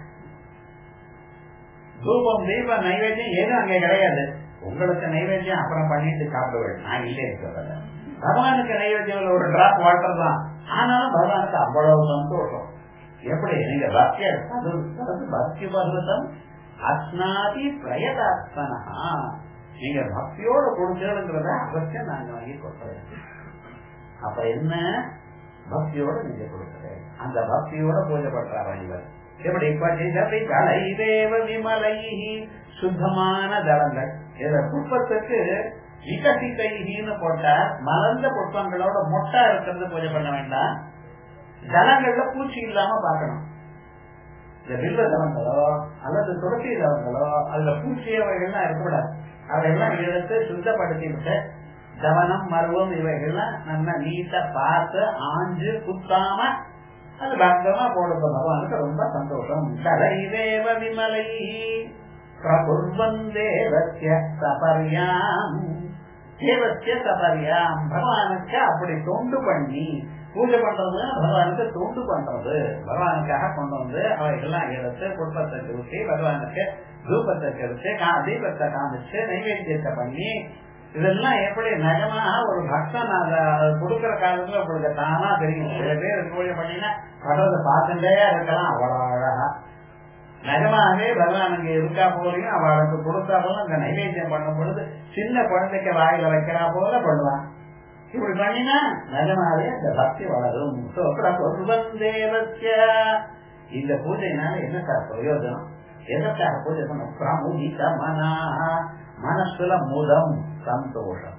தூபம் தீப நைவேத்தியம் ஏதும் அங்க கிடையாது உங்களுக்கு நைவேத்தியம் அப்புறம் பண்ணிட்டு சாப்பிடுவேன் நான் இல்லே இருக்கிறத பகவானுக்கு நைவேத்தியம் ஒரு டிராப் வாட்டர் தான் ஆனாலும் பகவானுக்கு அவ்வளவு சந்தோஷம் எப்படி நீங்க பக்தியா பக்தி பகவதம் அஸ்னாதி பிரயதாத்மனா நீங்க பக்தியோட கொடுக்கிறதுங்கிறத அவசியம் நாங்க வாங்கி கொடுக்குறேன் அப்ப என்ன பக்தியோட நீங்க கொடுக்குறேன் அந்த பக்தியோட பூஜை பண்றாரா இவர் எப்படி கலைதேவ விமலை சுத்தமான தளங்கள் இத புஷ்பத்துக்கு விகசித்தைன்னு போட்டா மலர்ந்த புஷ்பங்களோட மொட்டா இருக்கிறது பூஜை பண்ண வேண்டாம் தளங்கள்ல பூச்சி இல்லாம பார்க்கணும் இந்த வில்வ தளங்களோ அல்லது துளசி தளங்களோ அதுல பூச்சிய வகைகள்லாம் இருக்கக்கூடாது அதையெல்லாம் எடுத்து சுத்தப்படுத்தி விட்டு கவனம் மருவம் இவைகள்லாம் நல்லா நீட்டா பார்த்து ஆஞ்சு குத்தாம அது பக்தமா போடுங்க பகவானுக்கு ரொம்ப சந்தோஷம் கலைதேவ விமலை பிரபுர்வன் தேவசிய சபரியாம் தேவசிய சபரியாம் பகவானுக்கு அப்படி தொண்டு பண்ணி பூஜை பண்றது பகவானுக்கு தொண்டு பண்றது பகவானுக்காக கொண்டு வந்து அவைகள்லாம் எடுத்து புஷ்பத்தை ஊற்றி பகவானுக்கு தூபத்தை கெடுத்து தீபத்தை காமிச்சு நைவேத்தியத்தை பண்ணி இதெல்லாம் எப்படி நகமாக ஒரு பக்தன் அதை கொடுக்கிற காலத்துல உங்களுக்கு தானா தெரியும் சில பேர் பூஜை பண்ணினா படுறதை பார்த்துட்டே இருக்கலாம் அவ்வளவு அழகா நகமாகவே பகவான் அங்க இருக்கா போலையும் அவளுக்கு கொடுத்தா போல அந்த நைவேத்தியம் பண்ணும் பொழுது சின்ன குழந்தைக்கு வாயில வைக்கிறா போல பண்ணுவான் இப்படி பண்ணினா நகமாகவே அந்த பக்தி வளரும் தேவசிய இந்த பூஜைனால என்ன சார் பிரயோஜனம் எதற்காக பூஜை பண்ண பிரமுதித மனா மனசுல முதம் சந்தோஷம்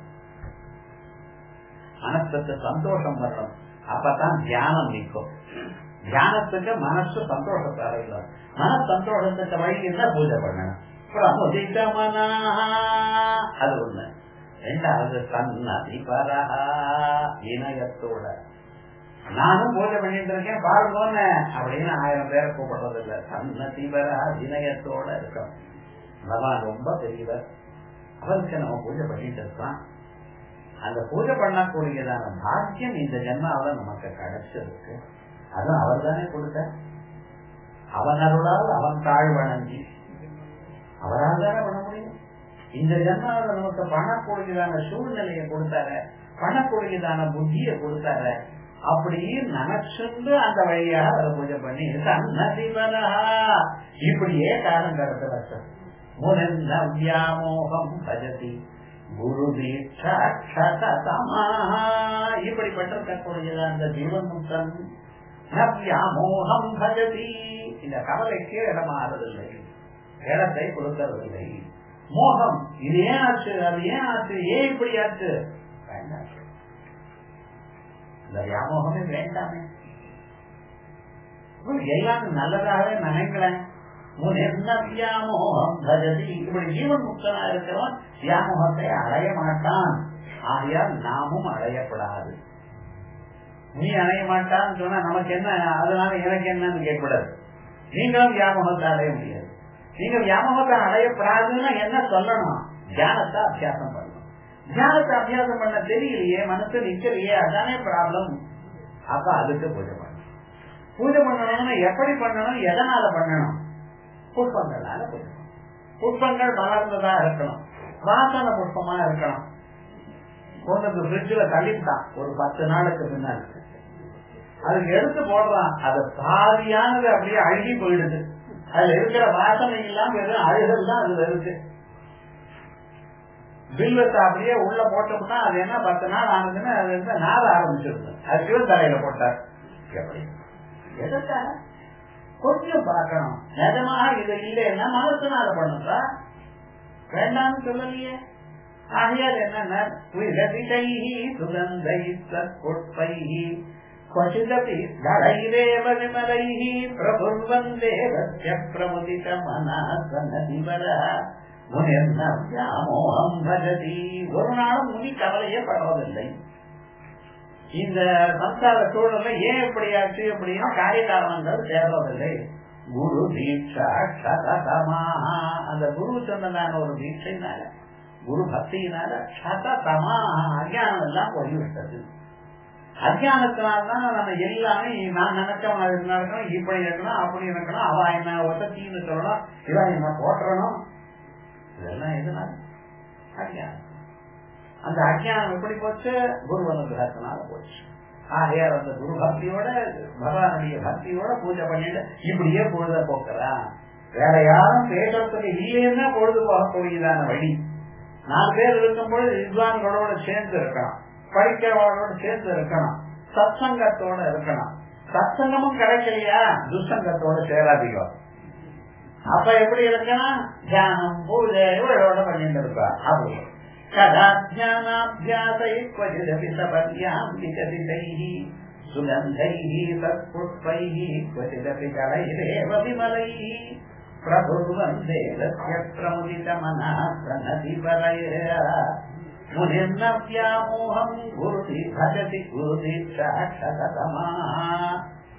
மனசுக்கு சந்தோஷம் வரணும் அப்பதான் தியானம் நிற்கும் தியானத்துக்கு மனசு சந்தோஷத்தால இல்லை மன சந்தோஷத்துக்கு வழி என்ன பூஜை பண்ணணும் பிரமுதித மனா அது ஒண்ணு ரெண்டாவது சன்னதி பரஹா இணையத்தோட நானும் பூஜை பண்ணிட்டு இருக்கேன் பாருங்கன்னு அப்படின்னு ஆயிரம் பேரை கூப்பிடுறது இல்ல சன்னதி பரஹா இணையத்தோட இருக்கணும் பகவான் ரொம்ப பெரியவர் அவருக்கு நம்ம பூஜை பண்ணிட்டு இருக்கோம் அந்த பூஜை பண்ணக்கூடியதான பாக்கியம் இந்த ஜென்மாவில நமக்கு கிடைச்சிருக்கு அதுவும் அவர் தானே கொடுத்த அவன் அருளால் அவன் தாழ் வணங்கி அவரால் தானே பண்ண முடியும் இந்த ஜென்மாவில நமக்கு பண்ணக்கூடியதான சூழ்நிலையை கொடுத்தாரு பண்ணக்கூடியதான புத்தியை கொடுத்தாரு அப்படி நினைச்சுண்டு அந்த வழியாக அதை பூஜை பண்ணி சன்னதிபலஹா இப்படியே காலம் கடத்த வச்சோம் முனந்த வியாமோகம் பஜதி குரு இப்படிப்பட்டிருக்கக்கூடிய அந்த ஜீவன்முக்தன் வியாமோகம் பஜதி இந்த கவலைக்கு இடமாறதில்லை இடத்தை கொடுக்கறதில்லை மோகம் இது ஏன் ஆச்சு அது ஏன் ஆச்சு ஏன் இப்படி ஆச்சு வேண்டாம் இந்த வியாமோகமே வேண்டாமே எல்லாம் நல்லதாகவே நினைக்கிறேன் வியாமோகம் பஜதி இப்படி ஜீவன் முக்தனா இருக்கிறவன் வியாமோகத்தை அடைய மாட்டான் ஆகையால் நாமும் அடையப்படாது நீ அடைய மாட்டான்னு சொன்னா நமக்கு என்ன அதனால எனக்கு என்னன்னு கேட்கக்கூடாது நீங்களும் வியாமோகத்தை அடைய முடியாது நீங்க வியாமோகத்தை அடையப்படாதுன்னா என்ன சொல்லணும் தியானத்தை அபியாசம் பண்ணணும் தியானத்தை அபியாசம் பண்ண தெரியலையே மனசு நிக்கலையே அதானே ப்ராப்ளம் அப்ப அதுக்கு பூஜை பண்ணணும் பூஜை பண்ணணும்னா எப்படி பண்ணணும் எதனால பண்ணணும் புஷ்பங்களால பூஜை புஷ்பங்கள் மலர்ந்ததா இருக்கணும் வாசன புஷ்பமா இருக்கணும் கொண்டு ஃப்ரிட்ஜில் தள்ளிட்டான் ஒரு பத்து நாளுக்கு முன்னாடி அதுக்கு எடுத்து போடுறான் அது பாதியானது அப்படியே அழுகி போயிடுது அதுல இருக்கிற வாசனை எல்லாம் வெறும் அழுகல் தான் அதுல இருக்கு பில்வத்தை அப்படியே உள்ள போட்டோம்னா அது என்ன பத்து நாள் ஆனதுன்னு அது வந்து நாத ஆரம்பிச்சிருது அது சிவன் தலையில போட்டார் எப்படி எதற்காக கொஞ்சம் பார்க்கணும் நிஜமாக இது இல்லைன்னா மனசுனால பண்ணுறா வேண்டாம்னு சொல்லலையே ஆகையால் என்னன்னா சுகந்தை சற்பொற்பைஹி क्वचिदपि धरैरेव विमलैः प्रभुर्वन्देवस्य प्रमुदितमनः सन्नतिवरः முனிர்ன வியாமோகம் பஜதி ஒரு நாளும் முனி கவலையே படுவதில்லை இந்த சம்சார சூழல்ல ஏன் இப்படியாச்சு அப்படின்னா காரிய காரணங்கள் தேர்வதில்லை குரு தீட்சா சததமாக அந்த குரு சொன்னதான ஒரு தீட்சையினால குரு பக்தியினால சததமாக அஜானம் எல்லாம் போய்விட்டது அஜானத்தினால்தான் நம்ம எல்லாமே நான் நினைச்ச மாதிரி நடக்கணும் இப்படி இருக்கணும் அப்படி இருக்கணும் அவ என்ன ஒத்தத்தின்னு சொல்லணும் இவன் என்ன போட்டுறணும் இதெல்லாம் எதுனால அஜானம் அந்த அஜானம் எப்படி போச்சு குரு அனுகிரகத்தினால போச்சு ஆகையார் அந்த குரு பக்தியோட பகவானுடைய பக்தியோட பூஜை பண்ணிட்டு இப்படியே பொழுத போக்குறான் வேற யாரும் பேசுறதுக்கு இல்லைன்னா பொழுது போகக்கூடியதான வழி நாலு பேர் இருக்கும் பொழுது வித்வான்களோட சேர்ந்து இருக்கணும் படிக்கிறவர்களோட சேர்ந்து இருக்கணும் சத்சங்கத்தோட இருக்கணும் சத்சங்கமும் கிடைக்கலையா துசங்கத்தோட சேராதீங்க அப்ப எப்படி இருக்கணும் தியானம் பூஜை இவளோட பண்ணிட்டு இருக்கா அப்படி कदा ज्ञानाभ्यासै क्वचिदपि सपर्याम् विकसितैः सुगन्धैः तत्पुष्पैः क्वचिदपि जलैरेव विमलैः प्रभुर्वन्देवस्य प्रमुदितमनः प्रणतिपरैः मुनिर्न व्यामोहम् गुरुति भजति गुरुदीक्षाक्षतमाः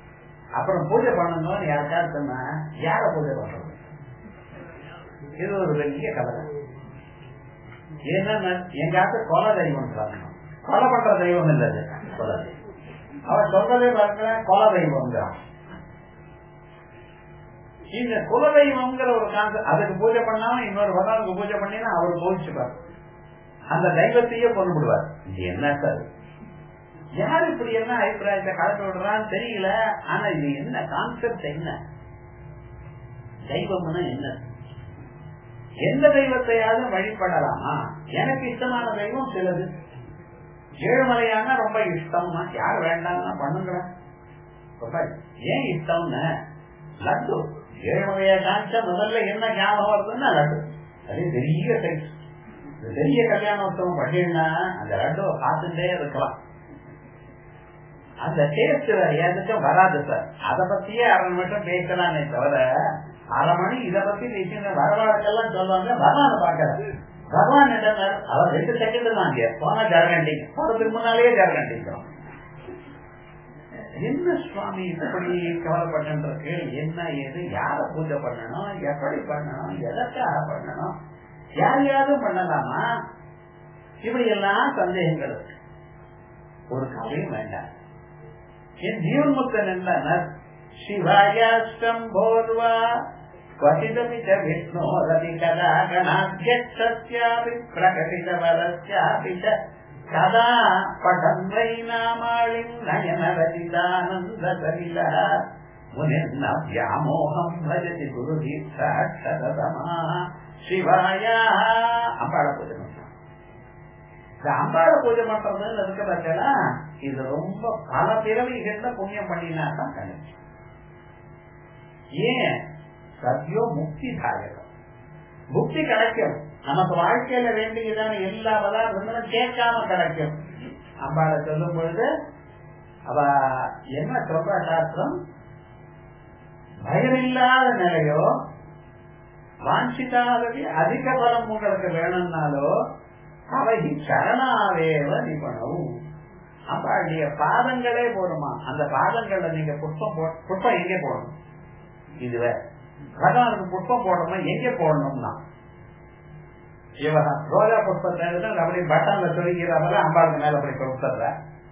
அப்புறம் பூஜை பண்ணணும்னு யாருக்காவது சொன்னா யார பூஜை பண்றது இது ஒரு பெரிய கதை ஏன்னா எங்காவது கொலை தெய்வம் சொல்லணும் கொலை பண்ற தெய்வம் இல்ல அது கொலை அவர் சொல்றதே பாருங்க கொலை தெய்வம் இந்த குலதெய்வம்ங்கிற ஒரு கான்செப்ட் அதுக்கு பூஜை பண்ணாம இன்னொரு பகவானுக்கு பூஜை பண்ணினா அவர் கோவிச்சுப்பார் அந்த தெய்வத்தையே கொண்டு விடுவார் இது என்ன சார் யார் இப்படி என்ன அபிப்பிராயத்தை கலந்து விடுறான்னு தெரியல ஆனா இது என்ன கான்செப்ட் என்ன தெய்வம்னா என்ன எந்த தெய்வத்தையாவது வழிபடலாமா எனக்கு இஷ்டமான தெய்வம் சிலது ஏழுமலையான ரொம்ப இஷ்டம்னா யார் வேண்டாம்னா பண்ணுங்களேன் ஏன் இஷ்டம்னு லட்டு ஏழுமலையா காமிச்சா முதல்ல என்ன ஞாபகம் வருதுன்னா லட்டு அது பெரிய சைஸ் பெரிய கல்யாண உற்சவம் பண்ணினா அந்த லட்டுவை பார்த்துட்டே இருக்கலாம் அந்த டேஸ்ட் எதுக்கும் வராது சார் அதை பத்தியே அரை நிமிஷம் பேசலாமே தவிர அரை மணி இதை பத்தி பேசின வரவாளுக்கெல்லாம் சொல்லுவாங்க பகவான பாக்கல பகவான் என்ன அவர் ரெண்டு செகண்ட் தான் இங்க போனா ஜரகண்டிங்க போறதுக்கு முன்னாலேயே ஜரகண்டிக்கிறோம் என்ன சுவாமி இப்படி கவலைப்பட்டு என்ன ஏது யார பூஜை பண்ணணும் எப்படி பண்ணணும் எதற்காக பண்ணணும் யாரையாவது பண்ணலாமா இப்படி எல்லாம் சந்தேகங்கள் இருக்கு ஒரு கதையும் வேண்டாம் என் ஜீவன்முக்தன் என்ன சிவாயாஸ்டம்போர்வா क्वचिदपि च विष्णोरपि कदा गणाध्यक्षस्यापि प्रकटितवरस्यापि च कदा पठन् वै नामालिम् नयनरचितानन्दसलिलः मुनिर्न व्यामोहम् भजति गुरुदीक्षाक्षरतमः சிவாயாக அம்பாள பூஜை பண்றோம் இந்த அம்பாள பூஜை பண்றதுன்னு இருக்க பார்த்தா இது ரொம்ப பல பிறவிகள்ல புண்ணியம் பண்ணினா தான் கிடைக்கும் ஏன் சத்யோ முக்தி தாயகம் முக்தி கிடைக்கும் நமக்கு வாழ்க்கையில வேண்டியதான எல்லா பதார்த்தங்களும் கேட்காம கிடைக்கும் அம்பாளை சொல்லும் பொழுது அவ என்ன சொல்ற சாஸ்திரம் பயமில்லாத நிலையோ வாஞ்சிதாகவே அதிக பலம் உங்களுக்கு வேணும்னாலோ அவை சரணாவேவ நிபுணவும் அம்பாளுடைய பாதங்களே போடுமா அந்த பாதங்கள்ல நீங்க புஷ்பம் புஷ்பம் எங்கே போடணும் இதுவே பகவானுக்கு புஷ்பம் போடணும் எங்க போடணும்னா இவக ரோஜா புஷ்பத்தை அப்படி பட்டன்ல சொல்லிக்கிறவங்க அம்பாளுக்கு மேல அப்படி கொடுத்துற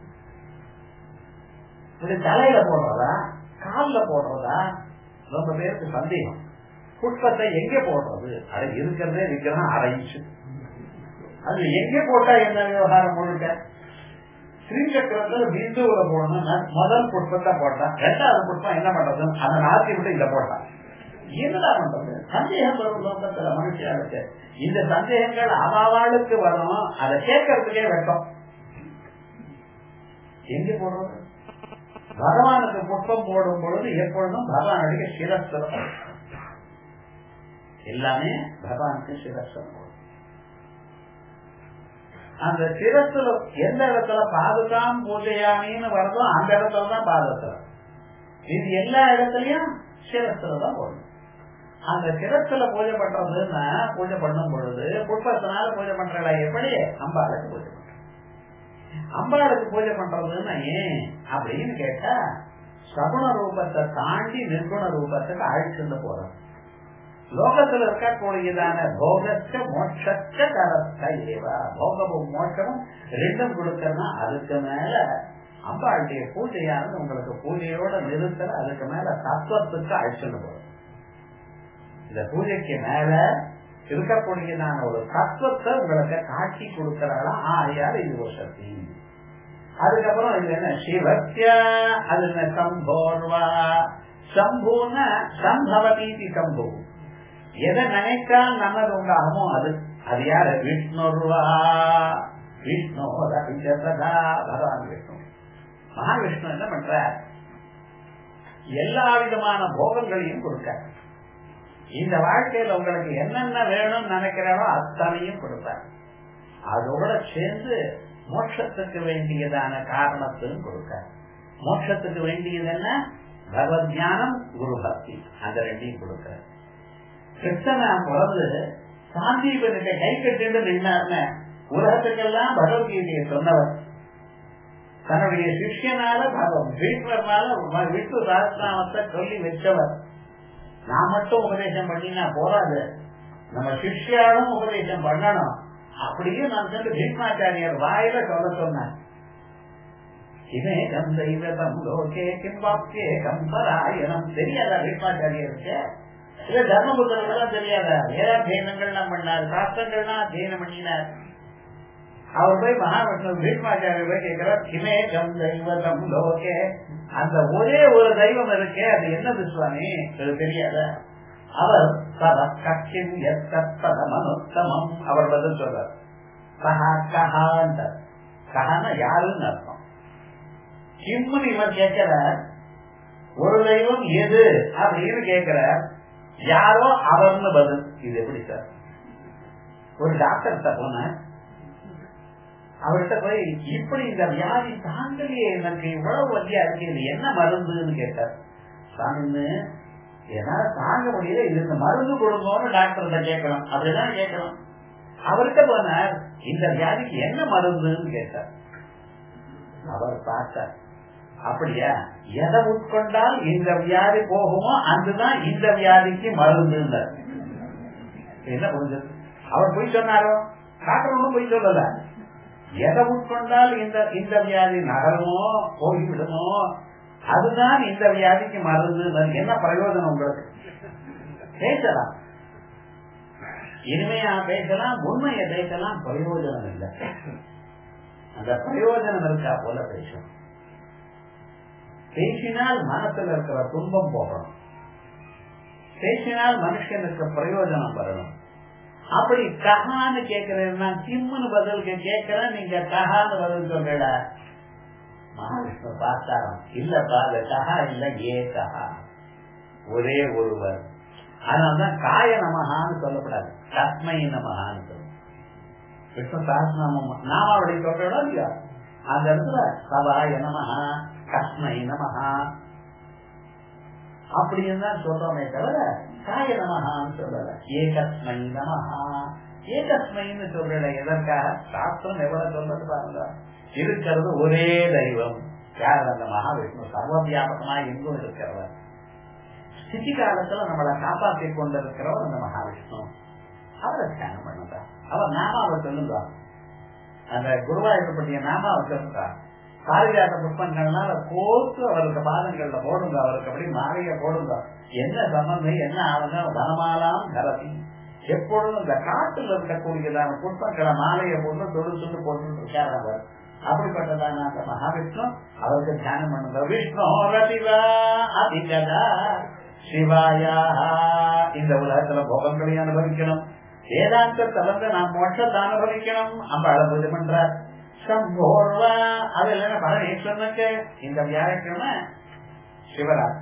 இப்படி தலையில போடுறதா கால்ல போடுறதா ரொம்ப பேருக்கு சந்தேகம் புஷ்பத்தை எங்க போடுறது அது இருக்கிறதே விற்கிறான் அரை இன்ச்சு அது எங்க போட்டா என்ன விவகாரம் முழுக்க ஸ்ரீசக்கரத்துல பிந்துவுல போடணும் முதல் புஷ்பத்தை போட்டான் ரெண்டாவது புஷ்பம் என்ன பண்றது அதை நாத்தி விட்டு இத போட்டான் என்னடா பண்றது சந்தேகம் வரும் லோகத்துல மனுஷியாளுக்கு இந்த சந்தேகங்கள் அவாவாளுக்கு வரும் அதை கேட்கறதுக்கே வெட்டம் எங்க போடுறது பகவானுக்கு புஷ்பம் போடும் பொழுது எப்பொழுதும் பகவானுடைய சிரஸ்வரம் எல்லாமே பகவானுக்கு சிரஸ்வரம் போடும் அந்த சிரத்துல எந்த இடத்துல பாதுகாம் பூஜையாமின்னு வருதோ அந்த இடத்துல தான் பாதத்துல இது எல்லா இடத்துலயும் சிரத்துல தான் போடணும் அந்த சிரத்துல பூஜை பண்றதுன்னா பூஜை பண்ணும் பொழுது புஷ்பத்தினால பூஜை பண்றா எப்படி அம்பாளுக்கு பூஜை பண்ற அம்பாளுக்கு பூஜை பண்றதுன்னா ஏன் அப்படின்னு கேட்டா சகுண ரூபத்தை தாண்டி நிர்குண ரூபத்துக்கு அழைச்சிட்டு போறோம் லோகத்துல இருக்கக்கூடியதான போகச்ச மோட்சச்ச கரத்த ஏவா போகமும் மோட்சமும் ரெண்டும் கொடுக்கறனா அதுக்கு மேல அம்பாளுடைய பூஜையானது உங்களுக்கு பூஜையோட நிறுத்தல அதுக்கு மேல தத்துவத்துக்கு அழைச்சிட்டு போறோம் இந்த பூஜைக்கு மேல இருக்கக்கூடியதான ஒரு தத்துவத்தை உங்களுக்கு காட்சி கொடுக்கறாளா ஆயார் இது ஒரு சக்தி அதுக்கப்புறம் இது என்ன சிவத்திய அது என்ன சம்போர்வா சம்பூன சம்பவதீதி சம்பூ எதை நினைத்தால் நல்லது உண்டாகுமோ அது அது யாரு விஷ்ணுர்வா விஷ்ணு பகவான் விஷ்ணு மகாவிஷ்ணு என்ன பண்ற எல்லா விதமான போகங்களையும் கொடுக்க இந்த வாழ்க்கையில உங்களுக்கு என்னென்ன வேணும்னு நினைக்கிறாரோ அத்தனையும் கொடுப்பார் அதோட சேர்ந்து மோட்சத்துக்கு வேண்டியதான காரணத்தையும் கொடுக்க மோட்சத்துக்கு வேண்டியது என்ன பகவத் ஞானம் குரு பக்தி அந்த ரெண்டையும் கொடுக்க கிருஷ்ணனா பிறந்து சாந்தீபனுக்கு கை கட்டிட்டு நின்னார்னு உலகத்துக்கெல்லாம் பகவத்கீதையை சொன்னவர் தன்னுடைய சிஷ்யனால பீஷ்மர்னால விஷ்ணு சகசிரநாமத்தை சொல்லி வச்சவர் நான் மட்டும் உபதேசம் பண்ணினா போராது நம்ம சிஷ்யாலும் உபதேசம் பண்ணணும் அப்படியே நான் சென்று பீஷ்மாச்சாரியர் வாயில சொல்ல சொன்னேன் இமேகம் தெய்வதம் லோகே கிம்பாப்கே கம்பராயணம் தெரியாதா பீஷ்மாச்சாரியருக்கு இல்ல தர்மபுத்தரெல்லாம் தெரியாதா வேதாத்தியனங்கள்லாம் பண்ணார் சாஸ்திரங்கள்லாம் அத்தியனம் பண்ணினார் அவர் போய் மகாவிஷ்ணு பீஷ்மாச்சாரியர் போய் கேட்கிறார் இமேகம் தெய்வதம் லோகே அந்த ஒரே ஒரு தெய்வம் இருக்கே அது என்னது சுவாமி அது தெரியாத அவர் சத கட்சின் மனுத்தமம் அவர் பதில் சொல்றார் கஹா கஹான்ற கஹான யாருன்னு அர்த்தம் கிம்னு இவர் கேட்கிறார் ஒரு தெய்வம் எது அப்படின்னு கேட்கிறார் யாரோ அவர்னு பதில் இது எப்படி சார் ஒரு டாக்டர்கிட்ட போன அவர்கிட்ட போய் இப்படி இந்த வியாதி தாங்கலையே எனக்கு இவ்வளவு வலியா இருக்கு இது என்ன மருந்துன்னு கேட்டார் சாமின்னு என்னால தாங்க முடியல இதுக்கு மருந்து கொடுங்கன்னு டாக்டர்கிட்ட கேட்கலாம் அப்படிதான் கேட்கலாம் அவர்கிட்ட போனார் இந்த வியாதிக்கு என்ன மருந்துன்னு கேட்டார் அவர் பார்த்தார் அப்படியா எதை உட்கொண்டால் இந்த வியாதி போகுமோ அதுதான் இந்த வியாதிக்கு மருந்து என்ன புரிஞ்சது அவர் போய் சொன்னாரோ டாக்டர் ஒன்றும் போய் சொல்லல எதை உட்கொண்டால் இந்த இந்த வியாதி நகருமோ போய்விடுமோ அதுதான் இந்த வியாதிக்கு மருந்து என்ன பிரயோஜனம் உங்களுக்கு பேசலாம் இனிமையா பேசலாம் உண்மையை பேசலாம் பிரயோஜனம் இல்லை அந்த பிரயோஜனம் இருக்கா போல பேசணும் பேசினால் மனசுல இருக்கிற துன்பம் போகணும் பேசினால் மனுஷனுக்கு பிரயோஜனம் வரணும் அப்படி கஹான்னு கேட்கிறேன்னா கிம்னு பதில் கேட்கிறேன் நீங்க கஹான்னு பதில் சொல்ற மகாவிஷ்ணு பார்த்தாராம் இல்லப்பா அது கஹா இல்ல ஏ கஹா ஒரே ஒருவர் அதனால்தான் காய நமகான்னு சொல்லப்படாது கஸ்மை நமகான்னு சொல்லும் விஷ்ணு சாஸ்திரநாமம் நாமாவளி சொல்றோம் இல்லையா அந்த இடத்துல சபாய நமஹா கஸ்மை நமஹா அப்படின்னு தான் சொல்றோமே தவிர காய நமஹான்னு சொல்லல ஏகஸ்மை நமஹா ஏகஸ்மைன்னு சொல்ற எதற்காக சாஸ்திரம் எவ்வளவு சொல்றது பாருங்க இருக்கிறது ஒரே தெய்வம் யார் அந்த மகாவிஷ்ணு சர்வ வியாபகமா எங்கும் இருக்கிறவர் ஸ்திதி காலத்துல நம்மளை காப்பாற்றி கொண்டிருக்கிறவர் அந்த மகாவிஷ்ணு அவரை தியானம் பண்ணுங்க அவர் நாமாவை சொல்லுங்க அந்த குருவாயூரப்பட்டிய நாமாவை சொல்லுங்க பாரிஜாத புஷ்பங்கள்னால கோத்து அவருக்கு பாதங்கள்ல போடுங்க அவருக்கு அப்படி மாலைய போடுங்க என்ன சம்பந்தம் என்ன ஆகுங்க வனமாலாம் கரதி எப்பொழுதும் இந்த காட்டுல இருக்கக்கூடியதான புஷ்பங்களை மாலையை போட்டு தொடு சொல்லு போட்டு இருக்கார் அவர் அப்படிப்பட்டதான அந்த மகாவிஷ்ணு அவருக்கு தியானம் பண்ணுங்க விஷ்ணு ரதிவா அதிகதா சிவாயா இந்த உலகத்துல போகங்களையும் அனுபவிக்கணும் வேதாந்தத்தை வந்து நாம் மோட்சத்தை அனுபவிக்கணும் அம்பாள பூஜை பண்றார் சம்போர்வா அது இல்லைன்னா பரமேஸ்வரனுக்கு இந்த வியாழக்கிழமை சிவராத்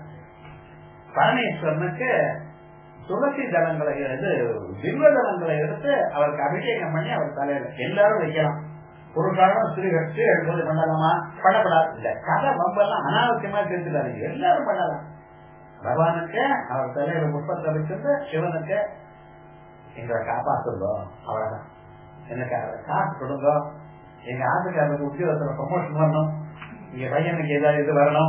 பரமேஸ்வரனுக்கு துளசி தலங்களை இது தில்வ தலங்களை எடுத்து அவருக்கு அபிஷேகம் பண்ணி அவர் தலையில எல்லாரும் வைக்கலாம் புருஷாலும் ஸ்திரீகள் ஸ்திரீகள் பூஜை பண்ணலாமா பண்ணப்படாது இந்த கதை பம்பெல்லாம் அனாவசியமா தெரிஞ்சுக்காது எல்லாரும் பண்ணலாம் பகவானுக்கு அவர் தலையில புஷ்பத்தை வச்சிருந்து சிவனுக்கு எங்களை காப்பாத்துங்க அவ்வளவுதான் எனக்கு காசு கொடுங்க எங்க ஆட்டுக்காரருக்கு உத்தியோகத்துல ப்ரமோஷன் வரணும் எங்க பையனுக்கு ஏதாவது இது வரணும்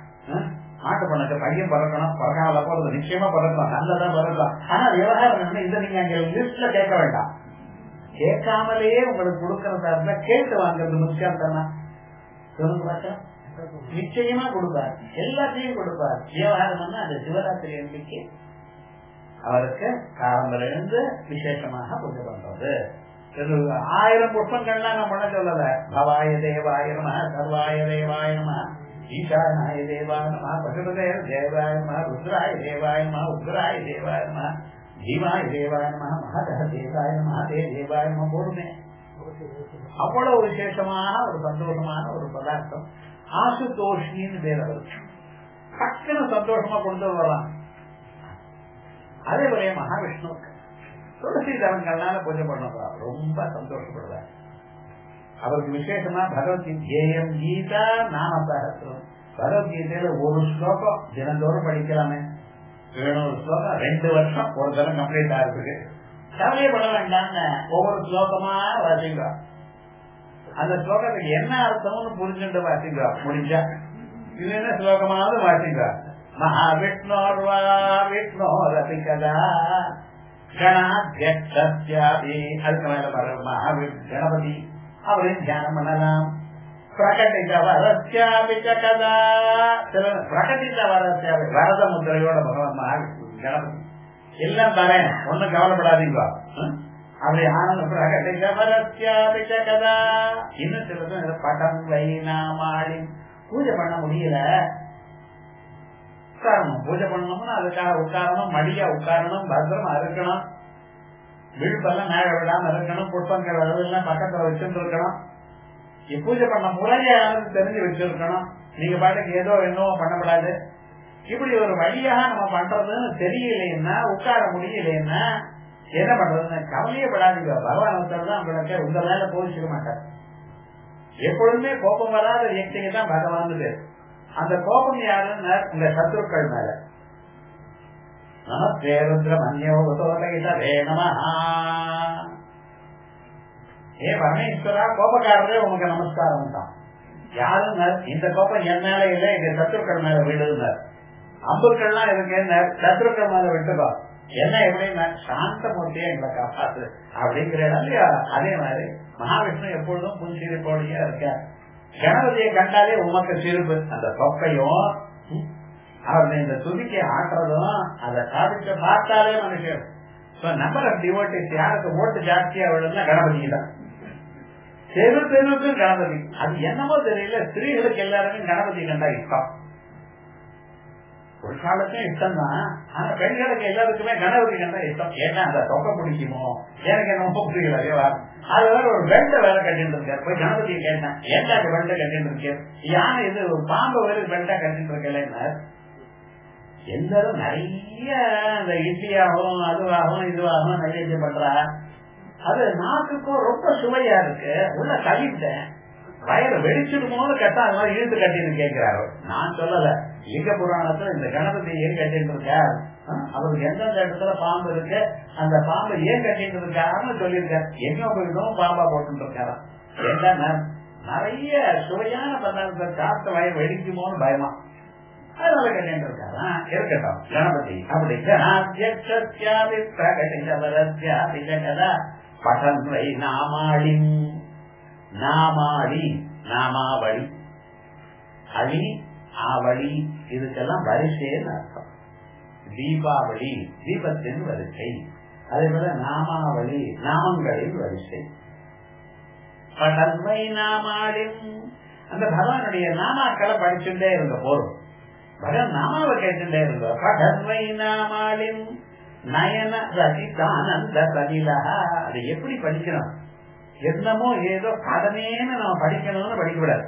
ஆட்டு பண்ணக்கு பையன் பறக்கணும் பறக்காமல போறது நிச்சயமா பறக்கலாம் நல்லதா பறக்கலாம் ஆனா விவகாரம் இந்த நீங்க அங்க லிஸ்ட்ல கேட்க வேண்டாம் கேட்காமலேயே உங்களுக்கு கொடுக்கறதா இருந்தா கேட்டு வாங்குறது முக்கியம் தானே சொல்லுங்க பாச்சா நிச்சயமா கொடுப்பார் எல்லாத்தையும் கொடுப்பார் விவகாரம் அது சிவராத்திரி அன்றைக்கு அவருக்கு காலம்பரம் இருந்து விசேஷமாக பூஜை பண்றது ஆயிரம் புஷ்பங்கள்லாம் நம்ம பண்ண சொல்லல பவாய தேவாய நம சர்வாய தேவாய நம ஈசானாய தேவாய நம பசுபதே தேவாய நம ருத்ராய தேவாய நம உக்ராய தேவாய நம ஜீவாய தேவாய நம மகத தேவாய நம தே தேவாய நம போடுமே அவ்வளவு விசேஷமான ஒரு சந்தோஷமான ஒரு பதார்த்தம் ஆசுதோஷின்னு பேர் அவருக்கு டக்குன்னு சந்தோஷமா கொண்டு வரலாம் அதே போல மகாவிஷ்ணு துளசி தலங்கள்னால பூஜை பண்ணுவா ரொம்ப சந்தோஷப்படுவார் அவருக்கு விசேஷமா பகவத்கீதேயம் கீதா நாம சகசிரம் பகவத்கீதையில ஒரு ஸ்லோகம் தினந்தோறும் படிக்கலாமே எழுநூறு ஸ்லோகம் ரெண்டு வருஷம் ஒரு தரம் கம்ப்ளீட் ஆகுது கவலைப்பட வேண்டாங்க ஒவ்வொரு ஸ்லோகமா வாசிங்க அந்த ஸ்லோகத்துக்கு என்ன அர்த்தம்னு புரிஞ்சுட்டு வாசிங்க முடிஞ்சா இது என்ன ஸ்லோகமாவது வாசிங்க மகாவிஷ்ணோர்வா விஷ்ணோரபி கதா கணாத்தியாபி அதுக்கு மேல வர மகாவி கணபதி அவரையும் தியானம் பண்ணலாம் பிரகட்டித வரஸ்யாபி கதா சில பிரகட்டித வரஸ்யாபி வரத முத்திரையோட பகவான் மகாவிஷ்ணு கணபதி எல்லாம் தரேன் ஒண்ணும் கவலைப்படாதீங்க அப்படி ஆனந்த பிரகட்டித வரஸ்யாபி கதா இன்னும் சிலது படம் வைனாமாளி பூஜை பண்ண முடியல உட்காரணும் பூஜை பண்ணணும்னா அதுக்காக உட்காரணும் மடியா உட்காரணும் பத்திரமா இருக்கணும் விழுப்பெல்லாம் மேல விடாம இருக்கணும் புஷ்பங்கள் அதெல்லாம் பக்கத்துல வச்சுட்டு இருக்கணும் பூஜை பண்ண முறையானது தெரிஞ்சு வச்சிருக்கணும் நீங்க பாட்டுக்கு ஏதோ என்னவோ பண்ணப்படாது இப்படி ஒரு வழியாக நம்ம பண்றதுன்னு தெரியலைன்னா உட்கார முடியலைன்னா என்ன பண்றதுன்னு கவலையே படாதீங்க பகவான் ஒருத்தர் தான் உங்களுக்கு உங்க மேல போதிச்சுக்க மாட்டார் எப்பொழுதுமே கோபம் வராத வியக்திக்கு தான் பகவான் பேர் அந்த கோபம் யாருன்னு உங்க சத்ருக்கள் மேல நமஸ்தே ருத்ர மன்யோதோதே நம ஏ பரமேஸ்வரா கோபக்காரரே உனக்கு நமஸ்காரம் தான் யாருன்னு இந்த கோபம் என் மேல இல்ல எங்க சத்ருக்கள் மேல விடுதுனார் அம்புக்கள்லாம் இருக்கு சத்ருக்கள் மேல விட்டுக்கோ என்ன எப்படின்னா சாந்த மூர்த்தியா எங்களை காப்பாத்து அப்படிங்கிற இல்லையா அதே மாதிரி மகாவிஷ்ணு எப்பொழுதும் புன்சிரிப்போடையா இருக்க கணபதியை கண்டாலே உமக்கு சிரிப்பு அந்த தொக்கையும் அவருடைய இந்த துதிக்கை ஆட்டுறதும் அதை சாதிக்க பார்த்தாலே மனுஷன் நம்பர் ஆஃப் டிவோட்டிஸ் யாருக்கு ஓட்டு ஜாஸ்தியா விழுந்தா கணபதி தான் தெரு தெருவுக்கு கணபதி அது என்னமோ தெரியல ஸ்திரீகளுக்கு எல்லாருக்கும் கணபதி கண்டா இஷ்டம் ஒரு காலத்தையும் இஷ்டம் தான் ஆனா பெண்களுக்கு எல்லாருக்குமே கணபதி கண்டா இஷ்டம் ஏன்னா அந்த தொகை பிடிக்குமோ எனக்கு என்னமோ புரியல அது வேற ஒரு பெல்ட வேற கட்டிட்டு இருக்காரு போய் கணபதியை கேட்டேன் ஏன்டா பெல்ட கட்டிட்டு இருக்கேன் யானை இது ஒரு பாம்பு வேற பெல்டா கட்டிட்டு இருக்கல எல்லாரும் நிறைய அந்த இட்லியாகவும் அதுவாகவும் இதுவாகவும் நைவேத்தியம் பண்றா அது நாக்குக்கும் ரொம்ப சுவையா இருக்கு உள்ள கழிட்டேன் வயறு வெடிச்சிடுமோன்னு கட்டா அது மாதிரி இழுத்து கட்டின்னு கேட்கிறாரு நான் சொல்லல லிங்க புராணத்துல இந்த கணபதி ஏன் கட்டிட்டு இருக்கார் அவருக்கு எந்தெந்த இடத்துல பாம்பு இருக்கு அந்த பாம்பு ஏன் கட்டிட்டு இருக்காருன்னு சொல்லியிருக்காரு எங்க போயிடும் பாம்பா போட்டு இருக்காரா என்ன நிறைய சுவையான பதார்த்தத்தை சாப்பிட்ட வயர் வெடிக்குமோன்னு பயமா அதனால கட்டிட்டு இருக்காரா இருக்கட்டும் கணபதி அப்படி கணாத்தியாபி பிரகடிதவரஸ்யாபி ஜகதா படன்வை நாமாளின் நாமாளி நாமாவளி அழி ஆவளி இதுக்கெல்லாம் வரிசைன்னு அர்த்தம் தீபாவளி தீபத்தின் வரிசை அதே போல நாமாவளி நாமங்களின் வரிசை படன்மை நாமாளின் அந்த பகவானுடைய நாமாக்களை படிச்சுட்டே இருந்த போதும் பகவான் நாமாவை கேட்டுட்டே இருந்த படன்மை நாமாளின் நயன ரசிதானந்த சலிலா அதை எப்படி படிக்கணும் என்னமோ ஏதோ கடனேன்னு நம்ம படிக்கணும்னு படிக்கக்கூடாது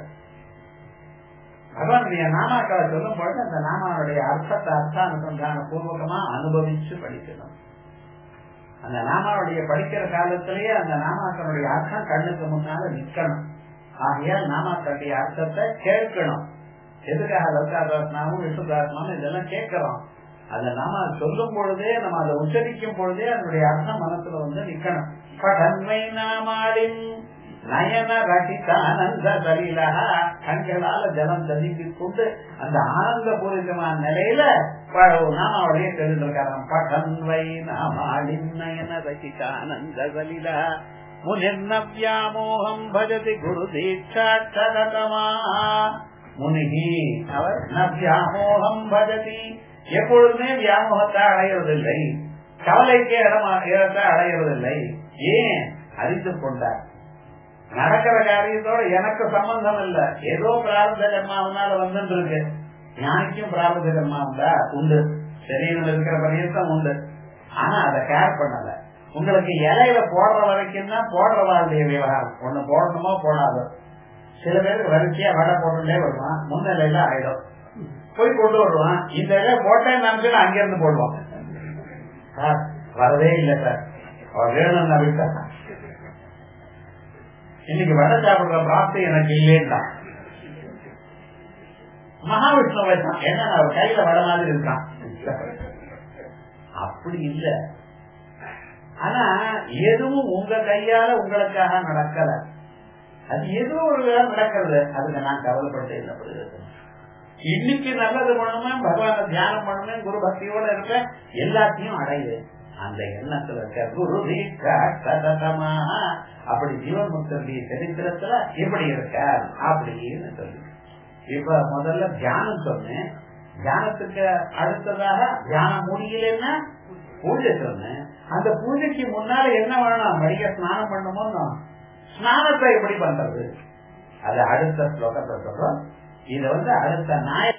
பகவானுடைய நாமாக்களை சொல்லும் பொழுது அந்த நாமாவுடைய அர்த்தத்தை அர்த்தானுசந்தான பூர்வகமா அனுபவிச்சு படிக்கணும் அந்த நாமாவுடைய படிக்கிற காலத்திலேயே அந்த நாமாக்களுடைய அர்த்தம் கண்ணுக்கு முன்னால நிக்கணும் ஆகையால் நாமாக்களுடைய அர்த்தத்தை கேட்கணும் எதுக்காக லலிதாதாத்மாவும் விஷ்ணுதாத்மாவும் இதெல்லாம் கேட்கிறோம் அதை நாம சொல்லும் பொழுதே நம்ம அதை உச்சரிக்கும் பொழுதே அதனுடைய அர்த்தம் மனசுல வந்து நிக்கணும் படன்மை நாமாளின் நயன ரசிதானந்த சலீலா கண்களால ஜலம் ததிக்கிக் கொண்டு அந்த ஆனந்த பூரிதமான நிலையில நாமாவுடைய தெரிந்திருக்காராம் படன்வை நாமாளின் நயன ரசிதானந்த சலீலா முனிர்னவ்யாமோகம் பஜதி குரு தீட்சாட்சதமா முனிகி அவர் நவ்யாமோகம் பஜதி எப்பொழுதுமே வியாமோகத்தை அடையிறதில்லை கவலைக்கு இடமா இடத்தை அடையிறதில்லை ஏன் அறிந்து கொண்டார் நடக்கிற காரியத்தோட எனக்கு சம்பந்தம் இல்ல ஏதோ பிரார்த்த ஜன்மாவனால வந்துட்டு இருக்கு ஞானிக்கும் பிரார்த்த ஜன்மா உண்டா உண்டு சரீரம் இருக்கிற பரியத்தம் உண்டு ஆனா அதை கேர் பண்ணல உங்களுக்கு இலையில போடுற வரைக்கும் தான் போடுறவாளுடைய விவகாரம் ஒண்ணு போடணுமோ போடாதோ சில பேருக்கு வரிசையா வடை போட்டுட்டே வருவான் முன்னிலையில ஆயிடும் போய் கொண்டு வருவான் இந்த இலை போட்டேன் நினைச்சு அங்கிருந்து போடுவான் சார் வரவே இல்லை சார் அவர் வேணும்னு விட்டா இன்னைக்கு வடை சாப்பிடுற பிராப்தி எனக்கு இல்லைன்னா மகாவிஷ்ணுவை தான் ஏன்னா அவர் கையில வட மாதிரி இருக்கான் அப்படி இல்ல ஆனா எதுவும் உங்க கையால உங்களுக்காக நடக்கல அது ஏதோ ஒரு வேலை நடக்கிறது அதுக்கு நான் கவலைப்பட்டு என்ன பிரயோஜனம் இன்னைக்கு நல்லது பண்ணுமே பகவான தியானம் பண்ணுமே குரு பக்தியோட இருப்பேன் எல்லாத்தையும் அடையுது அந்த எண்ணத்துல இருக்க குரு சததமா அப்படி ஜீவன் முக்தருடைய சரித்திரத்துல எப்படி இருக்க அப்படின்னு சொல்லி இப்ப முதல்ல தியானம் சொன்னேன் தியானத்துக்கு அடுத்ததாக தியானம் முடியலன்னா பூஜை சொன்னேன் அந்த பூஜைக்கு முன்னால என்ன வேணும் மடிய ஸ்நானம் பண்ணுமோ ஸ்நானத்தை எப்படி பண்றது அது அடுத்த ஸ்லோகத்தை சொல்றோம் இது வந்து அடுத்த நாய